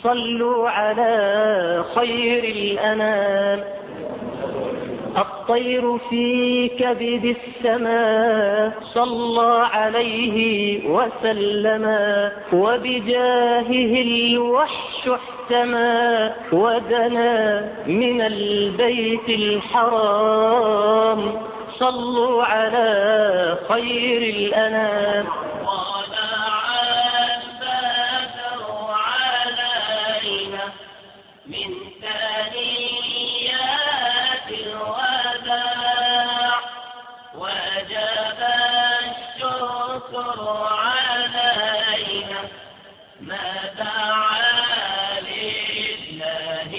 صلوا على خير الأنام الطير في كبد السماء صلى عليه وسلم وبجاهه الوحش احتمى ودنا من البيت الحرام صلوا على خير الأنام من ثنيات الوداع وجب الشكر علينا ما دعا لله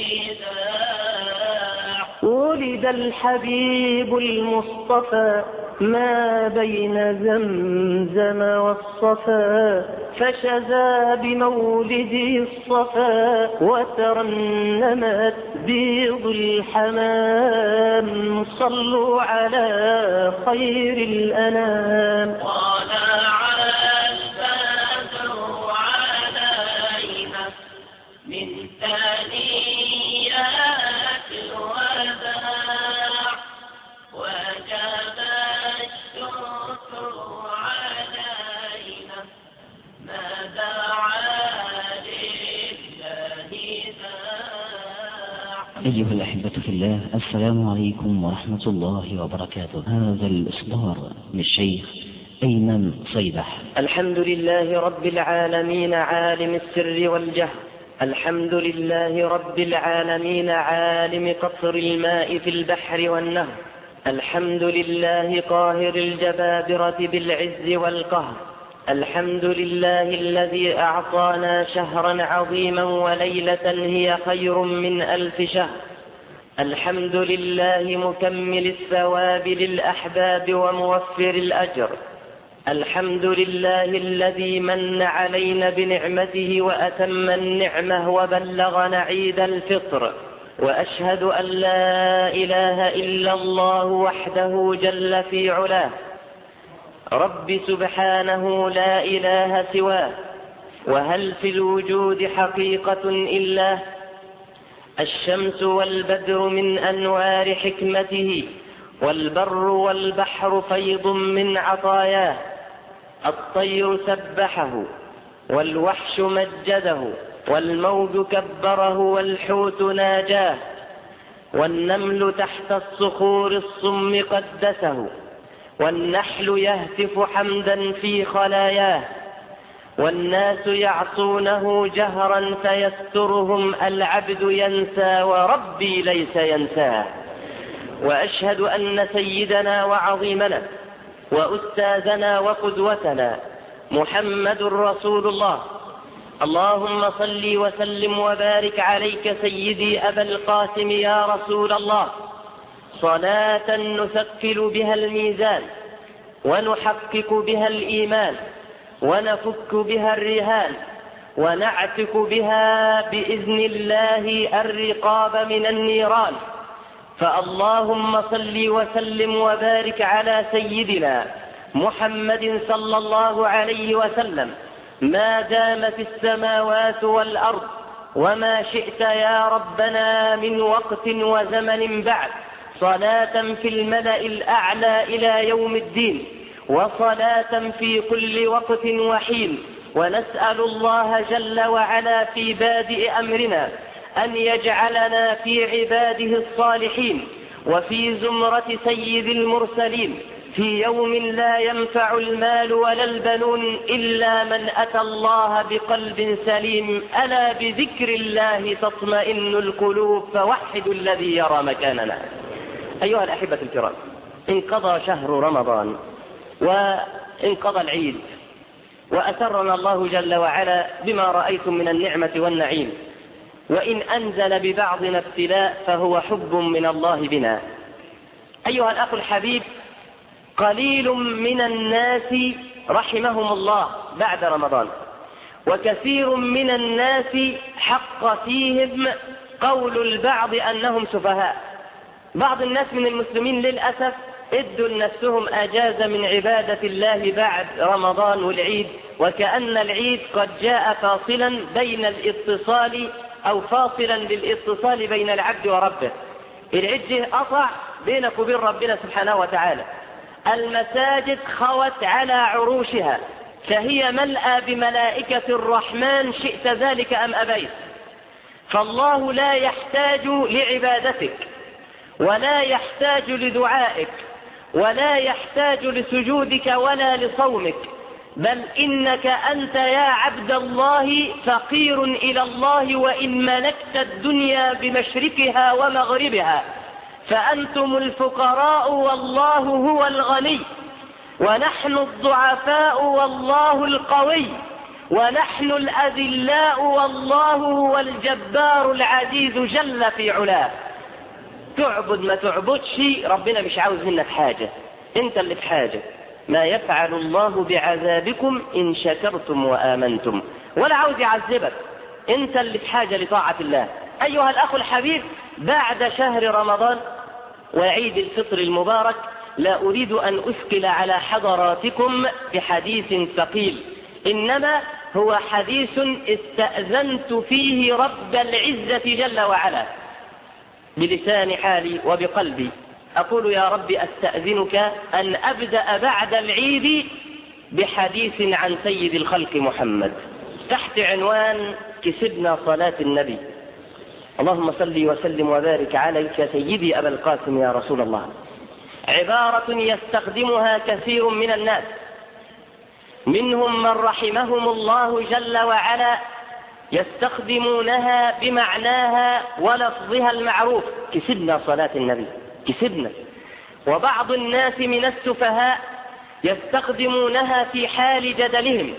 داع ولد الحبيب المصطفى ما بين زمزم والصفا فشذا بمولده الصفا وترنمت بيض الحمام صلوا على خير الأنام طلع البدر علينا من ثنيات الوداع وجب الشكر علينا ما دعا لله داع أيها الأحبة في الله السلام عليكم ورحمة الله وبركاته هذا الإصدار من الشيخ أيمن صيدح الحمد لله رب العالمين عالم السر والجهر الحمد لله رب العالمين عالم قطر الماء في البحر والنهر الحمد لله قاهر الجبابرة بالعز والقهر الحمد لله الذي أعطانا شهرا عظيما وليلة هي خير من ألف شهر الحمد لله مكمل الثواب للأحباب وموفر الأجر الحمد لله الذي من علينا بنعمته وأتم النعمة وبلغنا عيد الفطر وأشهد أن لا إله إلا الله وحده جل في علاه رب سبحانه لا إله سواه وهل في الوجود حقيقة إلا الشمس والبدر من أنوار حكمته والبر والبحر فيض من عطاياه الطير سبحه والوحش مجده والموج كبره والحوت ناجاه والنمل تحت الصخور الصم قدسه والنحل يهتف حمدا في خلاياه والناس يعصونه جهرا فيسترهم العبد ينسى وربي ليس ينساه وأشهد أن سيدنا وعظيمنا وأستاذنا وقدوتنا محمد رسول الله اللهم صل وسلم وبارك عليك سيدي أبا القاسم يا رسول الله صلاة نثقل بها الميزان ونحقق بها الإيمان ونفك بها الرهان ونعتق بها بإذن الله الرقاب من النيران فاللهم صل وسلم وبارك على سيدنا محمد صلى الله عليه وسلم ما دام في السماوات والأرض وما شئت يا ربنا من وقت وزمن بعد صلاة في الملأ الأعلى إلى يوم الدين وصلاة في كل وقت وحين ونسأل الله جل وعلا في بادئ أمرنا أن يجعلنا في عباده الصالحين وفي زمرة سيد المرسلين في يوم لا ينفع المال ولا البنون إلا من أتى الله بقلب سليم ألا بذكر الله تطمئن القلوب فوحدوا الذي يرى مكاننا أيها الأحبة الكرام انقضى شهر رمضان وانقضى العيد وأسرنا الله جل وعلا بما رأيتم من النعمة والنعيم وإن أنزل ببعضنا ابتلاء فهو حب من الله بنا أيها الأخ الحبيب قليل من الناس رحمهم الله بعد رمضان وكثير من الناس حق فيهم قول البعض أنهم سفهاء بعض الناس من المسلمين للأسف ادوا لنفسهم اجازة من عبادة الله بعد رمضان والعيد وكأن العيد قد جاء فاصلا بين الاتصال او فاصلا للاتصال بين العبد وربه العيد جه قطع بينك وبين ربنا سبحانه وتعالى المساجد خوت على عروشها فهي ملأى بملائكة الرحمن شئت ذلك أم أبيت فالله لا يحتاج لعبادتك ولا يحتاج لدعائك ولا يحتاج لسجودك ولا لصومك بل إنك أنت يا عبد الله فقير إلى الله وإن ملكت الدنيا بمشركها ومغربها فأنتم الفقراء والله هو الغني ونحن الضعفاء والله القوي ونحن الأذلاء والله هو الجبار العزيز جل في علاه تعبد ما تعبدش ربنا مش عاوز منك حاجة انت اللي في حاجة ما يفعل الله بعذابكم إن شكرتم وآمنتم ولا عاوز يعذبك انت اللي في حاجة لطاعة الله أيها الأخ الحبيب بعد شهر رمضان وعيد الفطر المبارك لا أريد أن أثقل على حضراتكم بحديث ثقيل إنما هو حديث استأذنت فيه رب العزة جل وعلا بلسان حالي وبقلبي أقول يا رب أستأذنك أن أبدأ بعد العيد بحديث عن سيد الخلق محمد تحت عنوان كسبنا صلاة النبي اللهم صل وسلم وبارك عليك سيدي أبا القاسم يا رسول الله عبارة يستخدمها كثير من الناس منهم من رحمهم الله جل وعلا يستخدمونها بمعناها ولفظها المعروف كسبنا صلاة النبي كسبنا وبعض الناس من السفهاء يستخدمونها في حال جدلهم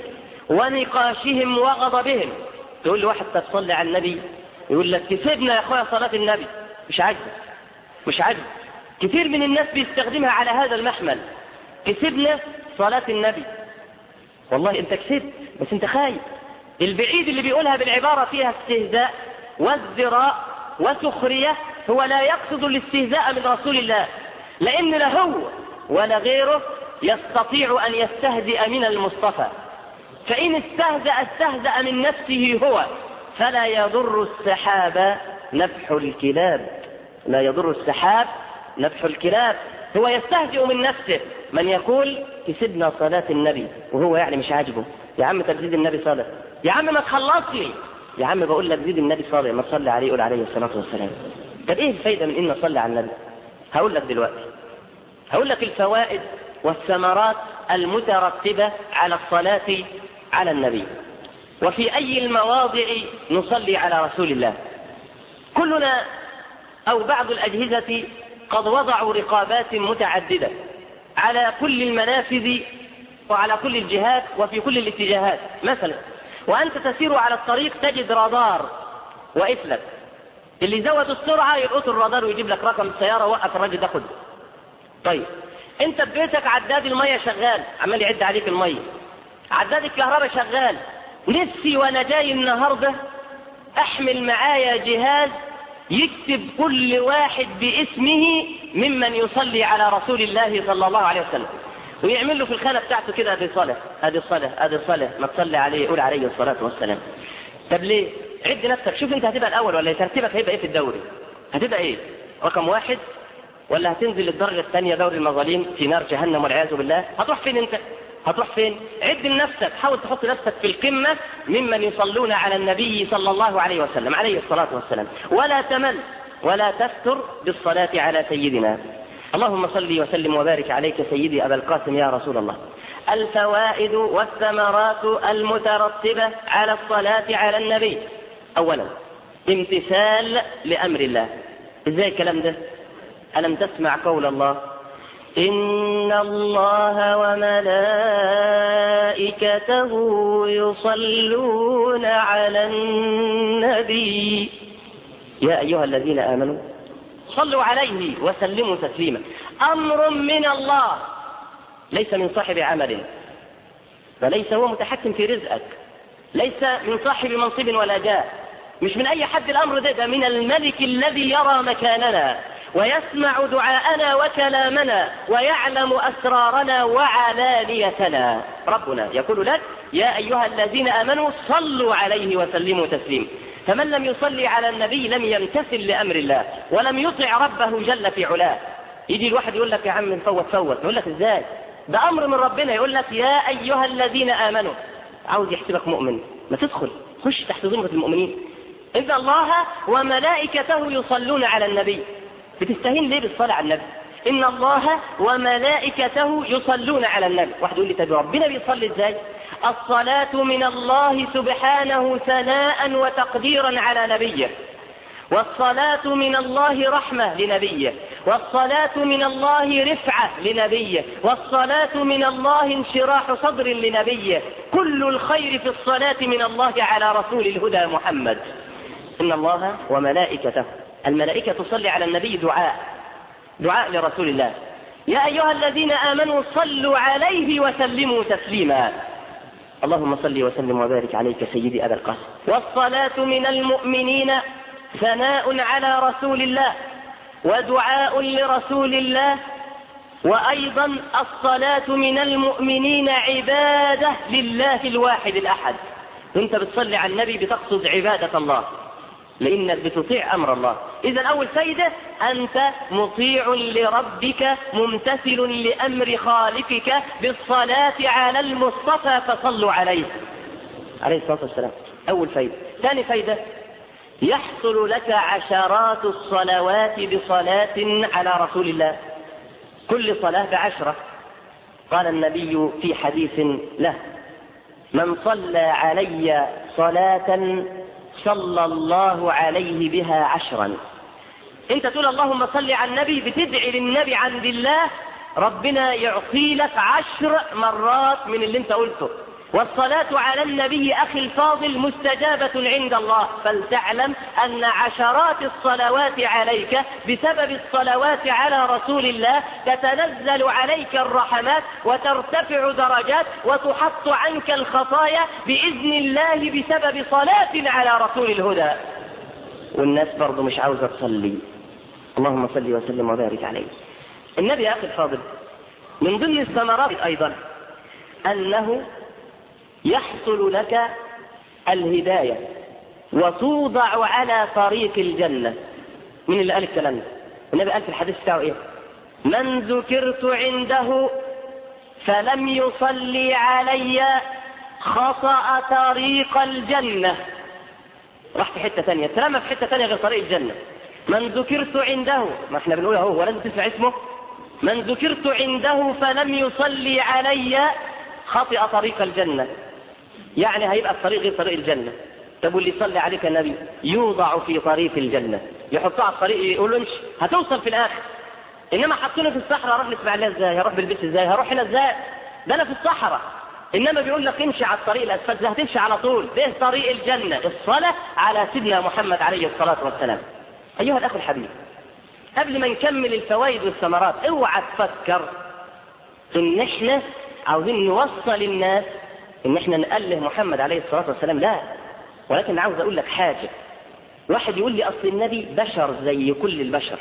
ونقاشهم وغضبهم تقول لواحد تصلي على النبي يقول لك كسبنا يا اخويا صلاة النبي مش عاجبك مش عاجبك كثير من الناس بيستخدمها على هذا المحمل كسبنا صلاة النبي والله انت كسبت بس انت خايف البعيد اللي بيقولها بالعبارة فيها استهزاء وازدراء وسخرية هو لا يقصد الاستهزاء من رسول الله لأن لا هو ولا غيره يستطيع أن يستهزئ من المصطفى فإن استهزأ استهزأ من نفسه هو فلا يضر السحاب نفح الكلاب لا يضر السحاب نفح الكلاب هو يستهزئ من نفسه من يقول كسبنا صلاة النبي وهو يعني مش عاجبه يا عم تزيد النبي صلاة يا عم ما تخلصني يا عم بقول لك زيد النبي صالح ما تصلي عليه يقول عليه الصلاة والسلام طب ايه الفايدة من ان اصلي على النبي هقول لك دلوقتي هقول لك الفوائد والثمرات المترتبة على الصلاة على النبي وفي أي المواضع نصلي على رسول الله كلنا أو بعض الأجهزة قد وضعوا رقابات متعددة على كل المنافذ وعلى كل الجهات وفي كل الاتجاهات مثلا وأنت تسير على الطريق تجد رادار وإفلت اللي يزود السرعة يلقط الرادار ويجيب لك رقم السيارة وقف الراجل ده خد طيب انت ببيتك عداد المية شغال عمال يعد عليك المية عداد الكهرباء شغال نفسي وانا جاي النهاردة احمل معايا جهاز يكتب كل واحد باسمه ممن يصلي على رسول الله صلى الله عليه وسلم ويعمل له في الخانة بتاعته كده ادي صلاة ادي صلاة ادي صلاة ما تصلي عليه قول عليه الصلاة والسلام طب ليه عد نفسك شوف انت هتبقى الاول ولا ترتيبك هيبقى ايه في الدوري هتبقى ايه رقم واحد ولا هتنزل للدرجة الثانية دوري المظالم في نار جهنم والعياذ بالله هتروح فين انت هتروح فين عد لنفسك حاول تحط نفسك في القمة ممن يصلون على النبي صلى الله عليه وسلم عليه الصلاة والسلام ولا تمل ولا تفتر بالصلاة على سيدنا اللهم صل وسلم وبارك عليك سيدي أبا القاسم يا رسول الله الفوائد والثمرات المترتبة على الصلاة على النبي أولا امتثال لأمر الله ازاي الكلام ده ألم تسمع قول الله إن الله وملائكته يصلون على النبي يا أيها الذين آمنوا صلوا عليه وسلموا تسليما أمر من الله ليس من صاحب عمل فليس هو متحكم في رزقك ليس من صاحب منصب ولا جاه مش من أي حد الأمر ده, ده من الملك الذي يرى مكاننا ويسمع دعاءنا وكلامنا ويعلم أسرارنا وعلانيتنا ربنا يقول لك يا أيها الذين آمنوا صلوا عليه وسلموا تسليما فمن لم يصلي على النبي لم يمتثل لأمر الله ولم يطع ربه جل في علاه يجي الواحد يقول لك يا عم نفوت فوت يقول لك ازاي ده أمر من ربنا يقول لك يا أيها الذين آمنوا عاوز يحسبك مؤمن ما تدخل خش تحت ذمة المؤمنين إن الله وملائكته يصلون على النبي بتستهين ليه بالصلاة على النبي إن الله وملائكته يصلون على النبي واحد يقول لي طب ربنا بيصلي ازاي الصلاة من الله سبحانه ثناء وتقديرا على نبيه والصلاة من الله رحمة لنبيه والصلاة من الله رفعة لنبيه والصلاة من الله انشراح صدر لنبيه كل الخير في الصلاة من الله على رسول الهدى محمد إن الله وملائكته الملائكة تصلي على النبي دعاء دعاء لرسول الله يا أيها الذين آمنوا صلوا عليه وسلموا تسليما اللهم صل وسلم وبارك عليك سيدي أبا القاسم والصلاة من المؤمنين ثناء على رسول الله ودعاء لرسول الله وأيضا الصلاة من المؤمنين عبادة لله الواحد الأحد وانت بتصلي على النبي بتقصد عبادة الله لأنك بتطيع أمر الله إذا أول فايدة أنت مطيع لربك ممتثل لأمر خالقك بالصلاة على المصطفى فصلوا عليه عليه الصلاة والسلام أول فايدة ثاني فايدة يحصل لك عشرات الصلوات بصلاة على رسول الله كل صلاة بعشرة قال النبي في حديث له من صلى علي صلاة صلى الله عليه بها عشرا انت تقول اللهم صل على النبي بتدعي للنبي عند الله ربنا يعطي لك عشر مرات من اللي انت قلته والصلاة على النبي أخي الفاضل مستجابة عند الله فلتعلم أن عشرات الصلوات عليك بسبب الصلوات على رسول الله تتنزل عليك الرحمات وترتفع درجات وتحط عنك الخطايا بإذن الله بسبب صلاة على رسول الهدى والناس برضو مش عاوزة تصلي اللهم صل وسلم وبارك عليه النبي يا أخي الفاضل من ضمن الثمرات أيضا أنه يحصل لك الهداية وتوضع على طريق الجنة من اللي قال الكلام ده النبي قال في الحديث بتاعه ايه من ذكرت عنده فلم يصلي علي خطأ طريق الجنة راح في حتة ثانية اترمى في حتة ثانية غير طريق الجنة من ذكرت عنده ما احنا بنقول اهو ولازم تسمع اسمه من ذكرت عنده فلم يصلي علي خطئ طريق الجنة يعني هيبقى الطريق غير طريق الجنة طب واللي يصلي عليك النبي يوضع في طريق الجنة يحطه على الطريق يقول له امشي هتوصل في الآخر إنما حطوني في الصحراء هروح الإسماعيلية ازاي هروح بالبيت ازاي هروح هنا ازاي ده أنا في الصحراء إنما بيقول لك امشي على الطريق الأسفل ده هتمشي على طول ده طريق الجنة الصلاة على سيدنا محمد عليه الصلاة والسلام أيها الأخ الحبيب قبل ما نكمل الفوائد والثمرات اوعى تفكر ان احنا عاوزين نوصل الناس ان احنا نأله محمد عليه الصلاة والسلام لا ولكن عاوز اقول لك حاجة واحد يقول لي اصل النبي بشر زي كل البشر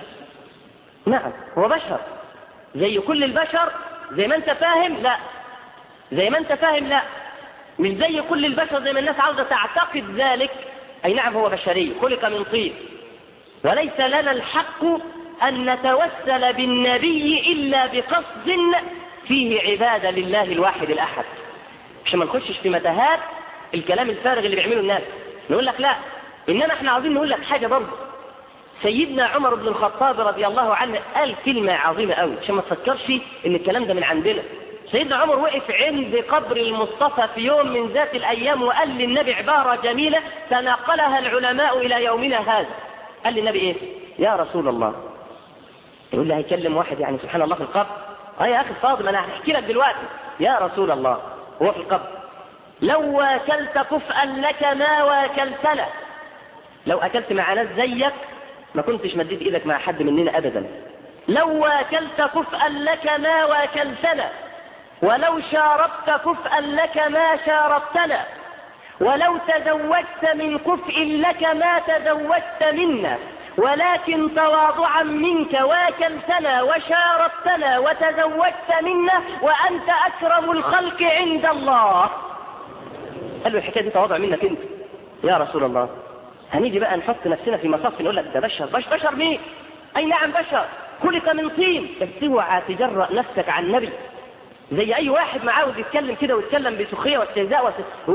نعم هو بشر زي كل البشر زي ما انت فاهم لا زي ما انت فاهم لا مش زي كل البشر زي ما الناس عاوزة تعتقد ذلك اي نعم هو بشري خلق من طين وليس لنا الحق أن نتوسل بالنبي إلا بقصد فيه عبادة لله الواحد الأحد عشان ما نخشش في متاهات الكلام الفارغ اللي بيعمله الناس نقول لك لا إنما احنا عاوزين نقول لك حاجة برضه سيدنا عمر بن الخطاب رضي الله عنه قال كلمة عظيمة قوي عشان ما تفكرش إن الكلام ده من عندنا سيدنا عمر وقف عند قبر المصطفى في يوم من ذات الأيام وقال للنبي عبارة جميلة تناقلها العلماء إلى يومنا هذا قال للنبي إيه يا رسول الله يقول لي هيكلم واحد يعني سبحان الله في القبر اه يا أخي الفاضل أنا هحكي لك دلوقتي يا رسول الله هو في القبر لو واكلت كفءا لك ما واكلتنا لو أكلت مع ناس زيك ما كنتش مديت إيدك مع حد مننا أبدا لو واكلت كفءا لك ما واكلتنا ولو شاربت كفءا لك ما شاربتنا ولو تزوجت من كفء لك ما تزوجت منا ولكن تواضعا منك واكلتنا وشاركتنا وتزوجت منا وأنت أكرم الخلق عند الله قال له الحكاية دي تواضع منك أنت يا رسول الله هنيجي بقى نحط نفسنا في مصف نقول لك ده بشر بشر, بشر مين أي نعم بشر خلق من طين بس اوعى تجرأ نفسك عن النبي زي أي واحد معاه بيتكلم كده ويتكلم بسخرية واستهزاء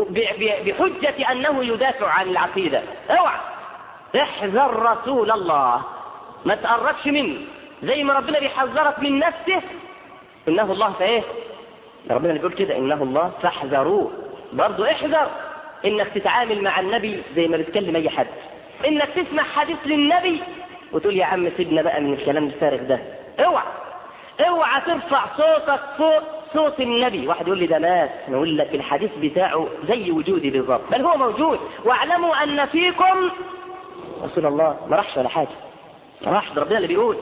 بحجة أنه يدافع عن العقيدة اوعى احذر رسول الله ما تقربش منه زي ما ربنا بيحذرك من نفسه إنه الله فإيه ربنا اللي بيقول كده إنه الله فاحذروه برضه احذر إنك تتعامل مع النبي زي ما بتكلم أي حد إنك تسمع حديث للنبي وتقول يا عم سيبنا بقى من الكلام الفارغ ده اوعى اوعى ترفع صوتك فوق صوت النبي واحد يقول لي ده مات نقول لك الحديث بتاعه زي وجودي بالظبط بل هو موجود واعلموا ان فيكم رسول الله ما راحش ولا حاجه ما راحش ده ربنا اللي بيقول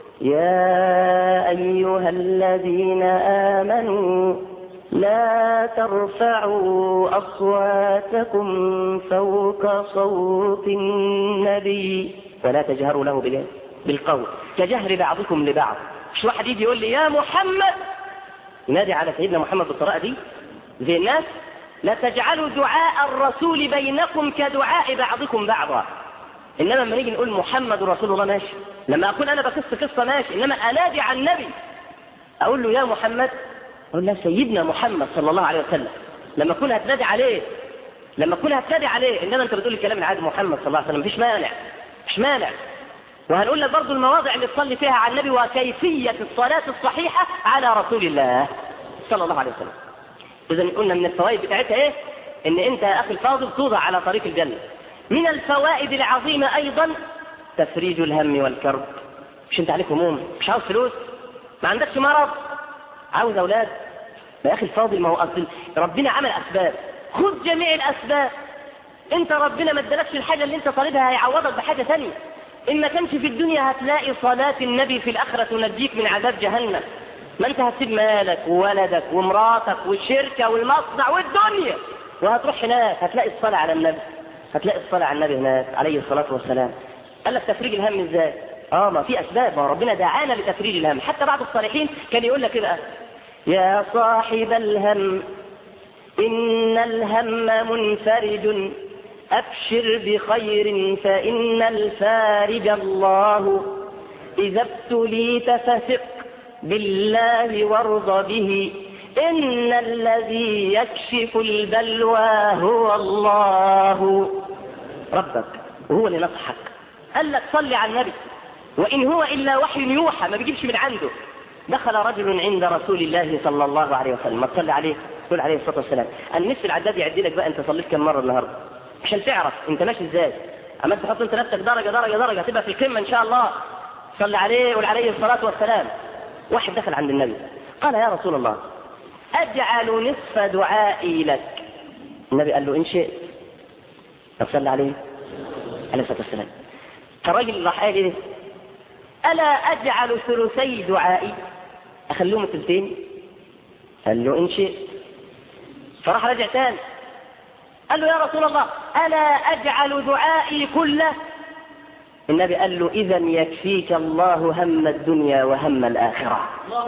يا ايها الذين امنوا لا ترفعوا اصواتكم فوق صوت النبي ولا تجهروا له بالقول كجهر بعضكم لبعض مش واحد يجي يقول لي يا محمد ينادي على سيدنا محمد بالطريقه دي زي الناس لا تجعلوا دعاء الرسول بينكم كدعاء بعضكم بعضا انما لما نيجي نقول محمد رسول الله ماشي لما اكون انا بقص قصه ماشي انما انادي على النبي اقول له يا محمد اقول له سيدنا محمد صلى الله عليه وسلم لما اكون هتنادي عليه لما اكون هتنادي عليه انما انت بتقول الكلام العادي محمد صلى الله عليه وسلم مفيش مانع مش مانع وهنقول لك برضو المواضع اللي تصلي فيها على النبي وكيفية الصلاة الصحيحة على رسول الله صلى الله عليه وسلم إذا قلنا من الفوائد بتاعتها إيه إن أنت يا أخي الفاضل توضع على طريق الجنة من الفوائد العظيمة أيضا تفريج الهم والكرب مش أنت عليك هموم مش عاوز فلوس ما عندكش مرض عاوز أولاد يا أخي الفاضل ما هو أصل ربنا عمل أسباب خذ جميع الأسباب أنت ربنا ما ادالكش الحاجة اللي أنت طالبها هيعوضك بحاجة ثانية إن ما كانش في الدنيا هتلاقي صلاة النبي في الآخرة تنجيك من عذاب جهنم ما أنت هتسيب مالك وولدك ومراتك والشركة والمصنع والدنيا وهتروح هناك هتلاقي الصلاة على النبي هتلاقي الصلاة على النبي هناك عليه الصلاة والسلام قال لك تفريج الهم ازاي اه ما في اسباب ما ربنا دعانا لتفريج الهم حتى بعض الصالحين كان يقول لك كده يا صاحب الهم إن الهم منفرج أبشر بخير فإن الفارج الله إذا ابتليت فثق بالله وارض به إن الذي يكشف البلوى هو الله ربك وهو اللي نصحك قال لك صلي على النبي وإن هو إلا وحي يوحى ما بيجيبش من عنده دخل رجل عند رسول الله صلى الله عليه وسلم ما تصلي عليه قول عليه الصلاة والسلام النصف العداد يعد لك بقى انت صليت كم مرة النهاردة عشان تعرف انت ماشي ازاي اما تحط انت نفسك درجة درجة درجة تبقى في القمة ان شاء الله صلي عليه قول عليه الصلاة والسلام واحد دخل عند النبي قال يا رسول الله أجعل نصف دعائي لك النبي قال له إن شئت طب صلى عليه عليه الصلاة والسلام فالراجل راح قال إيه ألا أجعل ثلثي دعائي أخليهم الثلثين قال له إن شئت فراح رجع تاني قال له يا رسول الله ألا أجعل دعائي كله النبي قال له إذا يكفيك الله هم الدنيا وهم الآخرة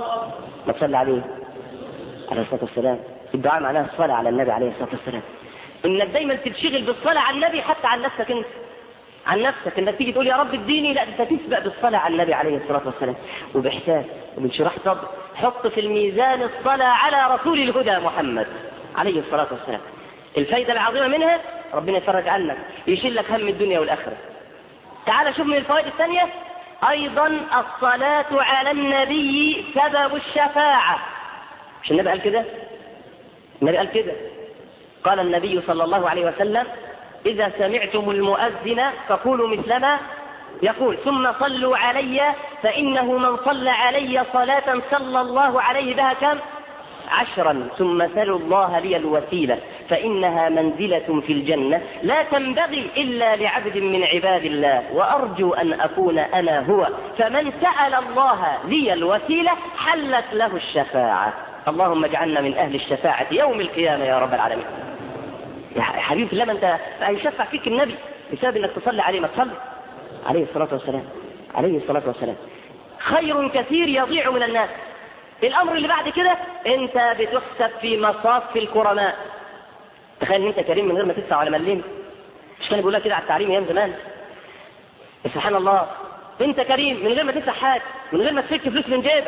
ما تصلي عليه عليه الصلاة والسلام الدعاء معناها الصلاة على النبي عليه الصلاة والسلام إنك دايما تتشغل بالصلاة على النبي حتى عن نفسك أنت عن نفسك انك تيجي تقول يا رب اديني لا انت تسبق بالصلاة على النبي عليه الصلاة والسلام وبإحساس وبانشراح صدر حط في الميزان الصلاة على رسول الهدى محمد عليه الصلاة والسلام الفايدة العظيمة منها ربنا يفرج عنك يشيل لك هم الدنيا والآخرة تعال شوف من الفوائد الثانية أيضا الصلاة على النبي سبب الشفاعة مش النبي قال كده النبي قال كده قال النبي صلى الله عليه وسلم إذا سمعتم المؤذن فقولوا مثلما يقول ثم صلوا علي فإنه من صلى علي صلاة صلى الله عليه بها كم عشرا ثم سلوا الله لي الوسيلة فإنها منزلة في الجنة لا تنبغي إلا لعبد من عباد الله وأرجو أن أكون أنا هو فمن سأل الله لي الوسيلة حلت له الشفاعة اللهم اجعلنا من أهل الشفاعة يوم القيامة يا رب العالمين يا حبيبي لما أنت هيشفع فيك النبي بسبب أنك تصلي عليه ما تصلي عليه الصلاة والسلام عليه الصلاة والسلام خير كثير يضيع من الناس الأمر اللي بعد كده أنت بتحسب في مصاف الكرماء تخيل ان انت كريم من غير ما تدفع ولا مليم مش كان بيقول لك كده على التعليم ايام زمان سبحان الله انت كريم من غير ما تدفع حاجه من غير ما تفك فلوس من جيبك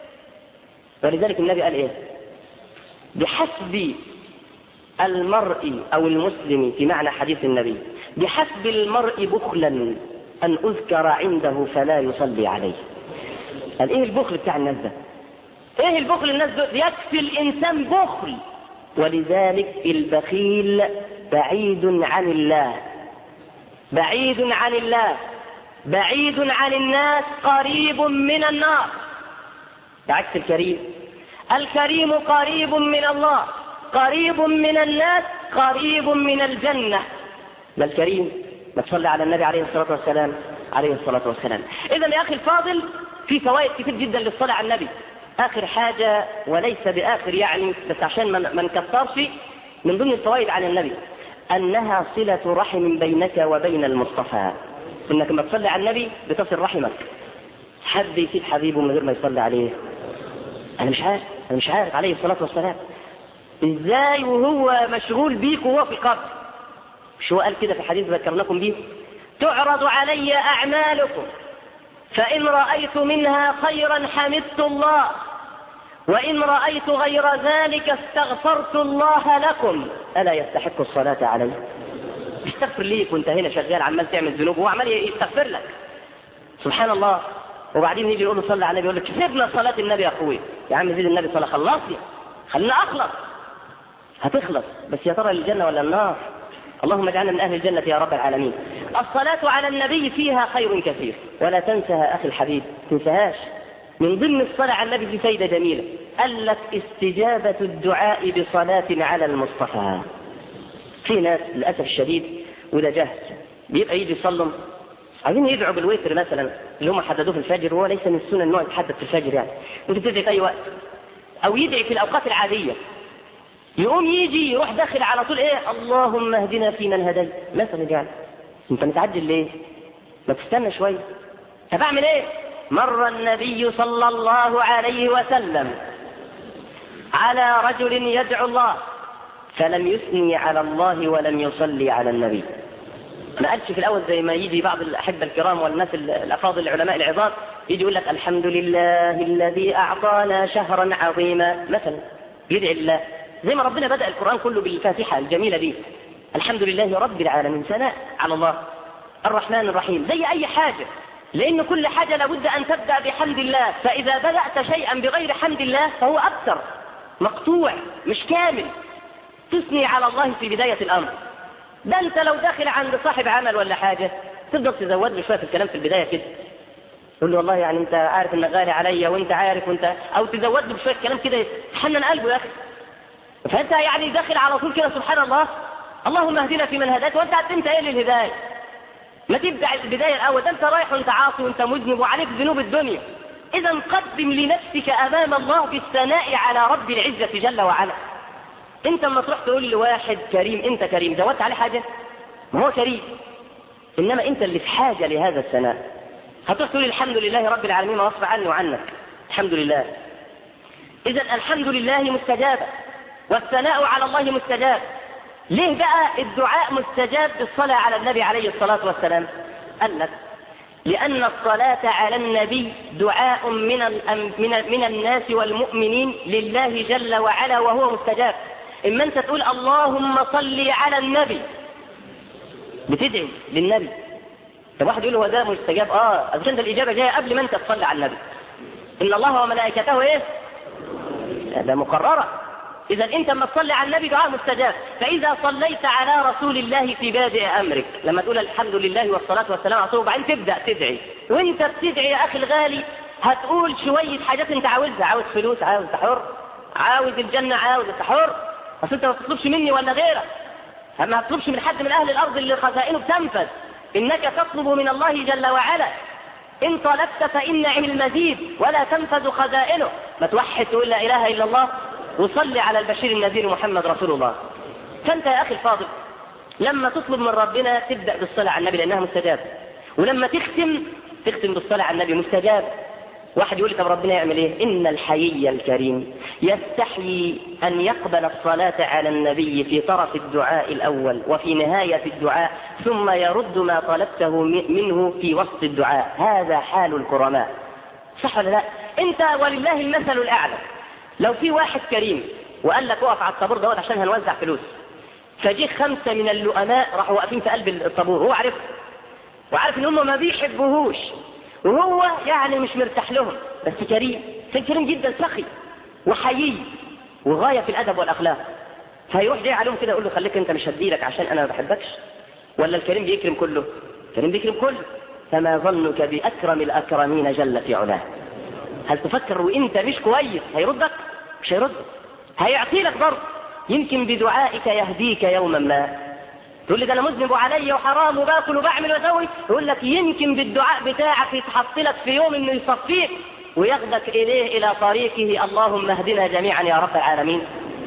ولذلك النبي قال ايه بحسب المرء او المسلم في معنى حديث النبي بحسب المرء بخلا ان اذكر عنده فلا يصلي عليه قال ايه البخل بتاع الناس ده ايه البخل الناس ده يكفي الانسان بخل ولذلك البخيل بعيد عن الله بعيد عن الله بعيد عن الناس قريب من النار بعكس الكريم الكريم قريب من الله قريب من الناس قريب من الجنة ما الكريم ما تصلي على النبي عليه الصلاة والسلام عليه الصلاة والسلام إذا يا أخي الفاضل في فوائد كتير جدا للصلاة على النبي آخر حاجة وليس بآخر يعني بس عشان ما نكثرش من ضمن الفوائد عن النبي أنها صلة رحم بينك وبين المصطفى إنك لما تصلي على النبي بتصل رحمك حد يسيب حبيبه من غير ما يصلي عليه أنا مش عارف أنا مش عارف عليه الصلاة والسلام إزاي وهو مشغول بيك وهو في القبر مش هو قال كده في حديث ذكرناكم به تعرض علي أعمالكم فإن رأيت منها خيرا حمدت الله وإن رأيت غير ذلك استغفرت الله لكم ألا يستحق الصلاة علي استغفر ليك وانت هنا شغال عمال تعمل ذنوب وهو عمال يستغفر لك سبحان الله وبعدين يجي يقول له صلى على النبي يقول لك سيبنا صلاة النبي يا أخوي يا عم زيد النبي صلى خلصني خلينا أخلص هتخلص بس يا ترى الجنة ولا النار اللهم اجعلنا من أهل الجنة يا رب العالمين الصلاة على النبي فيها خير كثير ولا تنسها أخي الحبيب تنساهاش من ضمن الصلاة على النبي في فايدة جميلة قال لك استجابة الدعاء بصلاة على المصطفى في ناس للأسف الشديد وده جهل بيبقى يجي يصلوا عايزين يدعوا بالوتر مثلا اللي هم حددوه في الفجر وهو ليس من السنة ان هو يتحدد في الفجر يعني انت بتدعي في اي وقت او يدعي في الاوقات العادية يقوم يجي يروح داخل على طول ايه اللهم اهدنا فيمن هديت مثلا يعني انت متعجل ليه ما تستنى شوية طب اعمل ايه مر النبي صلى الله عليه وسلم على رجل يدعو الله فلم يثني على الله ولم يصلي على النبي ما قالش في الأول زي ما يجي بعض الأحبة الكرام والناس الأفاضل العلماء العظام يجي يقول لك الحمد لله الذي أعطانا شهرا عظيما مثلا يدعي الله زي ما ربنا بدأ القرآن كله بالفاتحة الجميلة دي الحمد لله رب العالمين ثناء على الله الرحمن الرحيم زي أي حاجة لأن كل حاجة لابد أن تبدأ بحمد الله فإذا بدأت شيئا بغير حمد الله فهو أكثر مقطوع مش كامل تثني على الله في بداية الأمر ده أنت لو داخل عند صاحب عمل ولا حاجة تقدر تزود له شوية في الكلام في البداية كده تقول له والله يعني أنت عارف إنك غالي عليا وأنت عارف وأنت أو تزود له بشوية كلام كده تحنن قلبه يا أخي فأنت يعني داخل على طول كده سبحان الله اللهم اهدنا في من هداك وأنت أنت إيه للهداية ما تبدأ البداية الأول ده أنت رايح وأنت عاصي وأنت مذنب وعليك ذنوب الدنيا إذا قدم لنفسك أمام الله بالثناء على رب العزة جل وعلا أنت لما تروح تقول لواحد كريم أنت كريم زودت عليه حاجة ما هو كريم إنما أنت اللي في حاجة لهذا الثناء هتروح تقول الحمد لله رب العالمين ما وصف عني وعنك الحمد لله إذا الحمد لله مستجابة والثناء على الله مستجاب ليه بقى الدعاء مستجاب بالصلاة على النبي عليه الصلاة والسلام قال لك لأن الصلاة على النبي دعاء من, من, من الناس والمؤمنين لله جل وعلا وهو مستجاب إما أنت تقول اللهم صل على النبي بتدعي للنبي طب واحد يقول هو ده مستجاب اه عشان ده الإجابة جاية قبل ما أنت تصلي على النبي إن الله وملائكته إيه ده مقررة إذا أنت لما تصلي على النبي دعاء مستجاب فإذا صليت على رسول الله في بادئ أمرك لما تقول الحمد لله والصلاة والسلام على وبعدين تبدأ تدعي وأنت بتدعي يا أخي الغالي هتقول شوية حاجات أنت عاوزها عاوز فلوس عاوز حر عاوز الجنة عاوز حر بس أنت ما تطلبش مني ولا غيرك ما تطلبش من حد من أهل الأرض اللي خزائنه بتنفذ إنك تطلب من الله جل وعلا إن طلبت فإن المزيد ولا تنفذ خزائنه ما توحد تقول لا إله إلا الله وصلي على البشير النذير محمد رسول الله فأنت يا أخي الفاضل لما تطلب من ربنا تبدأ بالصلاة على النبي لأنها مستجابة ولما تختم تختم بالصلاة على النبي مستجاب واحد يقول لي طب ربنا يعمل ايه ان الحيي الكريم يستحيي ان يقبل الصلاة على النبي في طرف الدعاء الاول وفي نهاية الدعاء ثم يرد ما طلبته منه في وسط الدعاء هذا حال الكرماء صح ولا لا انت ولله المثل الاعلى لو في واحد كريم وقال لك اقف على الطابور دوت عشان هنوزع فلوس فجي خمسة من اللؤماء راحوا واقفين في قلب الطابور هو عارف وعارف ان هم ما بيحبوهوش وهو يعني مش مرتاح لهم بس كريم كان كريم جدا سخي وحيي وغاية في الأدب والأخلاق فيروح جاي عليهم كده يقول له خليك انت مش هديلك عشان انا ما بحبكش ولا الكريم بيكرم كله الكريم بيكرم كله فما ظنك بأكرم الأكرمين جل في علاه هل تفكر وانت مش كويس هيردك مش هيردك هيعطي لك برضه يمكن بدعائك يهديك يوما ما تقول لي ده انا مذنب وعلي وحرام وباكل وبعمل واسوي يقول لك يمكن بالدعاء بتاعك يتحط لك في يوم انه يصفيك وياخدك اليه الى طريقه اللهم اهدنا جميعا يا رب العالمين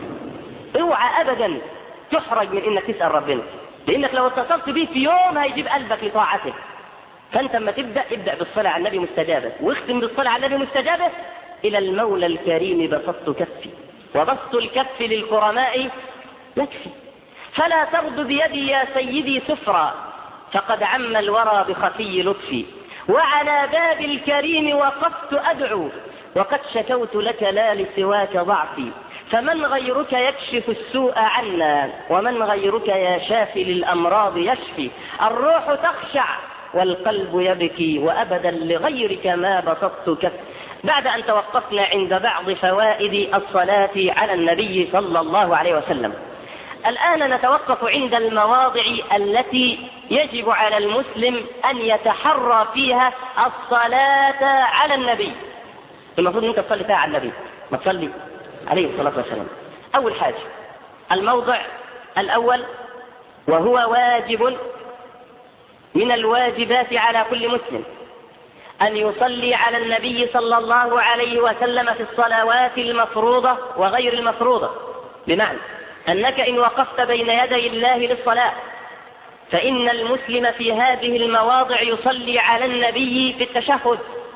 اوعى ابدا تحرج من انك تسال ربنا لانك لو اتصلت به في يوم هيجيب قلبك لطاعته فانت اما تبدا ابدا بالصلاه على النبي مستجابه واختم بالصلاه على النبي مستجابه الى المولى الكريم بسطت كفي وبسط الكف للكرماء يكفي فلا ترد بيدي يا سيدي سفرا فقد عم الورى بخفي لطفي وعلى باب الكريم وقفت أدعو وقد شكوت لك لا لسواك ضعفي فمن غيرك يكشف السوء عنا ومن غيرك يا شافي للأمراض يشفي الروح تخشع والقلب يبكي وأبدا لغيرك ما بسطت كف بعد أن توقفنا عند بعض فوائد الصلاة على النبي صلى الله عليه وسلم الآن نتوقف عند المواضع التي يجب على المسلم أن يتحرى فيها الصلاة على النبي المفروض أنك تصلي فيها على النبي ما تصلي عليه الصلاة والسلام أول حاجة الموضع الأول وهو واجب من الواجبات على كل مسلم أن يصلي على النبي صلى الله عليه وسلم في الصلوات المفروضة وغير المفروضة بمعنى أنك إن وقفت بين يدي الله للصلاة فإن المسلم في هذه المواضع يصلي على النبي في التشهد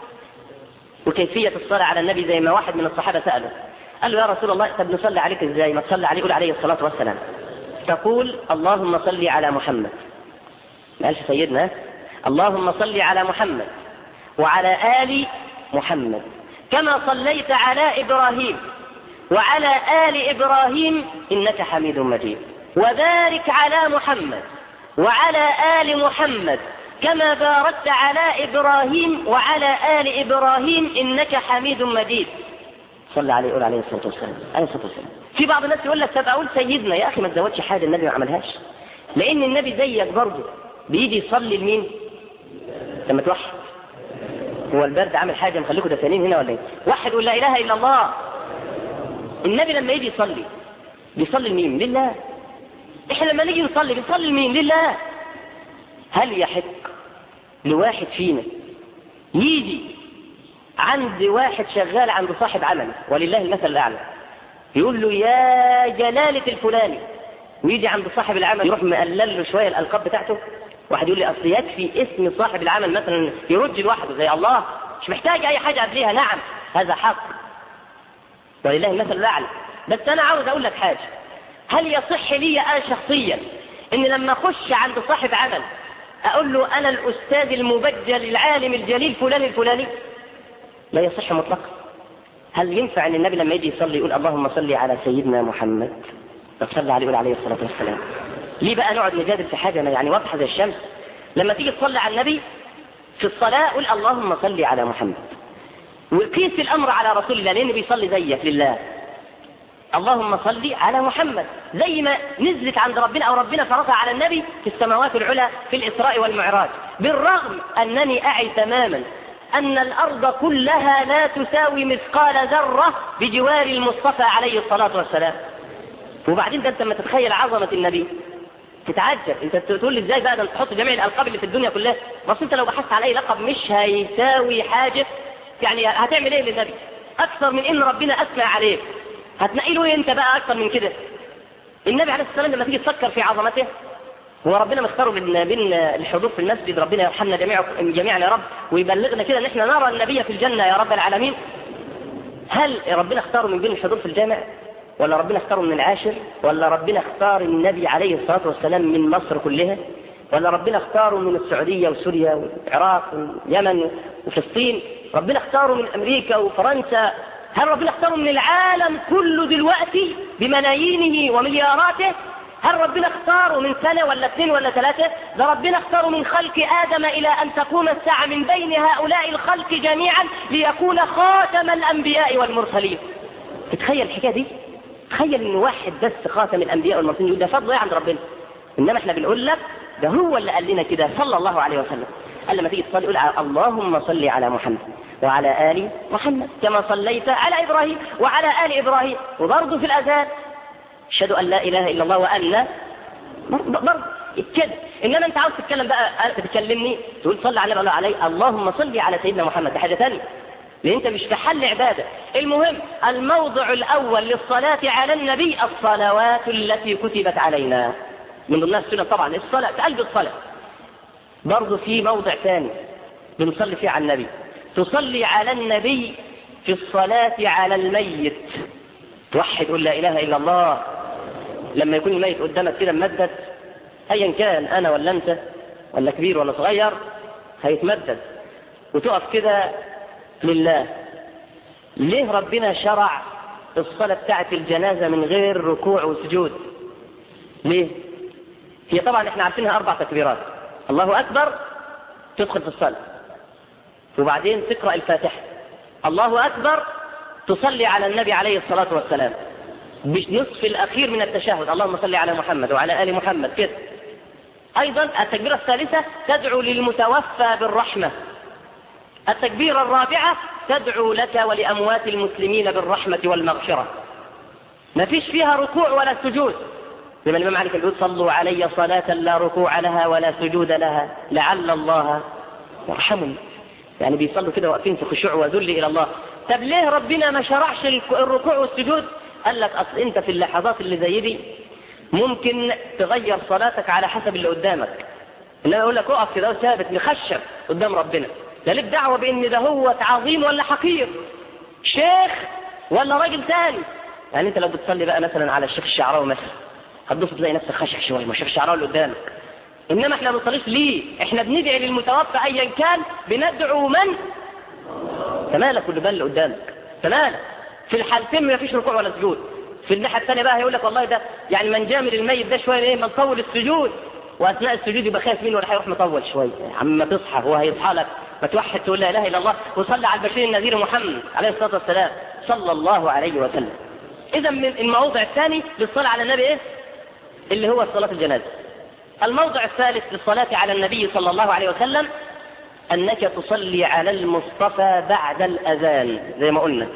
وكيفية الصلاة على النبي زي ما واحد من الصحابة سأله قال له يا رسول الله طب نصلي عليك ازاي ما تصلي عليه قول عليه الصلاة والسلام تقول اللهم صل على محمد ما قالش سيدنا اللهم صل على محمد وعلى آل محمد كما صليت على إبراهيم وعلى آل إبراهيم إنك حميد مجيد وبارك على محمد وعلى آل محمد كما باركت على إبراهيم وعلى آل إبراهيم إنك حميد مجيد صلى عليه يقول عليه الصلاة والسلام عليه الصلاة والسلام في بعض الناس يقول لك طب أقول سيدنا يا أخي ما تزودش حاجة النبي ما عملهاش لأن النبي زيك برضه بيجي يصلي لمين لما توحد هو البرد عامل حاجة مخليكم دفانين هنا ولا ايه واحد يقول لا إله إلا الله النبي لما يجي يصلي بيصلي لمين لله احنا لما نيجي نصلي بنصلي لمين لله هل يحق لواحد فينا يجي عند واحد شغال عند صاحب عمل ولله المثل الأعلى يقول له يا جلالة الفلاني ويجي عند صاحب العمل يروح مقلل له شوية الألقاب بتاعته واحد يقول لي أصل يكفي اسم صاحب العمل مثلا يرج لوحده زي الله مش محتاج أي حاجة قبليها نعم هذا حق ولله المثل الأعلى بس أنا عاوز أقول لك حاجة هل يصح لي أنا شخصيا إن لما أخش عند صاحب عمل أقول له أنا الأستاذ المبجل العالم الجليل فلان الفلاني لا يصح مطلقا هل ينفع أن النبي لما يجي يصلي يقول اللهم صل على سيدنا محمد طب صلى عليه يقول عليه الصلاة والسلام ليه بقى نقعد نجادل في حاجة يعني واضحة زي الشمس لما تيجي تصلي على النبي في الصلاة قول اللهم صل على محمد وقيس الأمر على رسول الله لأنه بيصلي زيك لله اللهم صل على محمد زي ما نزلت عند ربنا أو ربنا فرضها على النبي في السماوات العلى في الإسراء والمعراج بالرغم أنني أعي تماما أن الأرض كلها لا تساوي مثقال ذرة بجوار المصطفى عليه الصلاة والسلام وبعدين ده انت لما تتخيل عظمة النبي تتعجب انت تقول لي ازاي بقى ده انت تحط جميع الالقاب اللي في الدنيا كلها بس انت لو بحثت على اي لقب مش هيساوي حاجة يعني هتعمل ايه للنبي اكثر من ان ربنا اثنى عليه هتنقي له ايه انت بقى اكثر من كده النبي عليه الصلاه والسلام لما تيجي تفكر في عظمته هو ربنا مختاره بين بين الحضور في المسجد ربنا يرحمنا جميعا جميعا يا رب ويبلغنا كده ان احنا نرى النبي في الجنه يا رب العالمين هل ربنا اختاره من بين الحضور في الجامع ولا ربنا اختاره من العاشر ولا ربنا اختار النبي عليه الصلاه والسلام من مصر كلها ولا ربنا اختاره من السعوديه وسوريا والعراق واليمن وفلسطين ربنا اختاره من امريكا وفرنسا هل ربنا اختاره من العالم كله دلوقتي بملايينه وملياراته هل ربنا اختاره من سنة ولا اثنين ولا ثلاثة ده ربنا اختاره من خلق آدم إلى أن تقوم الساعة من بين هؤلاء الخلق جميعا ليكون خاتم الأنبياء والمرسلين تتخيل الحكاية دي تخيل ان واحد بس خاتم الأنبياء والمرسلين يقول ده فضل ايه عند ربنا إنما احنا بنقول لك ده هو اللي قال لنا كده صلى الله عليه وسلم قال لما تيجي تصلي قول اللهم صل على محمد وعلى آل محمد كما صليت على إبراهيم وعلى آل إبراهيم وبرضه في الأذان أشهد أن لا إله إلا الله وأن برضه كده إنما أنت عاوز تتكلم بقى تتكلمني تقول صلي على النبي عليه اللهم صل على سيدنا محمد ده حاجة ثانية لأن أنت مش في حل عبادة المهم الموضع الأول للصلاة على النبي الصلوات التي كتبت علينا من ضمنها السنة طبعا الصلاة في قلب الصلاة برضه في موضع ثاني بنصلي فيه على النبي تصلي على النبي في الصلاة على الميت توحد قول لا إله إلا الله لما يكون الميت قدامك كده ممدد أيا كان أنا ولا أنت ولا كبير ولا صغير هيتمدد وتقف كده لله ليه ربنا شرع الصلاة بتاعت الجنازة من غير ركوع وسجود ليه هي طبعا احنا عارفينها أربع تكبيرات الله أكبر تدخل في الصلاة وبعدين تقرأ الفاتحة الله أكبر تصلي على النبي عليه الصلاة والسلام بالنصف الأخير من التشهد اللهم صل على محمد وعلى آل محمد كده أيضا التكبيرة الثالثة تدعو للمتوفى بالرحمة التكبيرة الرابعة تدعو لك ولأموات المسلمين بالرحمة والمغفرة ما فيش فيها ركوع ولا سجود لما الإمام علي يقول صلوا علي صلاة لا ركوع لها ولا سجود لها لعل الله يرحمني يعني بيصلوا كده واقفين في خشوع وذل إلى الله طب ليه ربنا ما شرعش الركوع والسجود قال لك أصل أنت في اللحظات اللي زي دي ممكن تغير صلاتك على حسب اللي قدامك إنما يقول لك اقف كده ثابت مخشب قدام ربنا لا لك دعوة بإن ده هو عظيم ولا حقير شيخ ولا راجل ثاني يعني أنت لو بتصلي بقى مثلا على الشيخ الشعراوي مثلا هتبص تلاقي نفسك خشع شوية ما الشيخ الشعراوي اللي قدامك إنما إحنا ما بنصليش ليه إحنا بندعي للمتوفى أيا كان بندعو من تمالك واللي بان اللي قدامك تمالك في الحالتين ما فيش ركوع ولا سجود في الناحيه الثانيه بقى هيقول لك والله ده يعني من جامل الميت ده شويه ايه ما نطول السجود واثناء السجود يبقى خايف منه ولا هيروح مطول شويه يا عم ما تصحى هو هيصحى لك ما توحد تقول لا اله الا الله وصلي على البشير النذير محمد عليه الصلاه والسلام صلى الله عليه وسلم اذا من الموضع الثاني للصلاه على النبي ايه اللي هو صلاه الجنازه الموضع الثالث للصلاه على النبي صلى الله عليه وسلم أنك تصلي على المصطفى بعد الأذان زي ما قلنا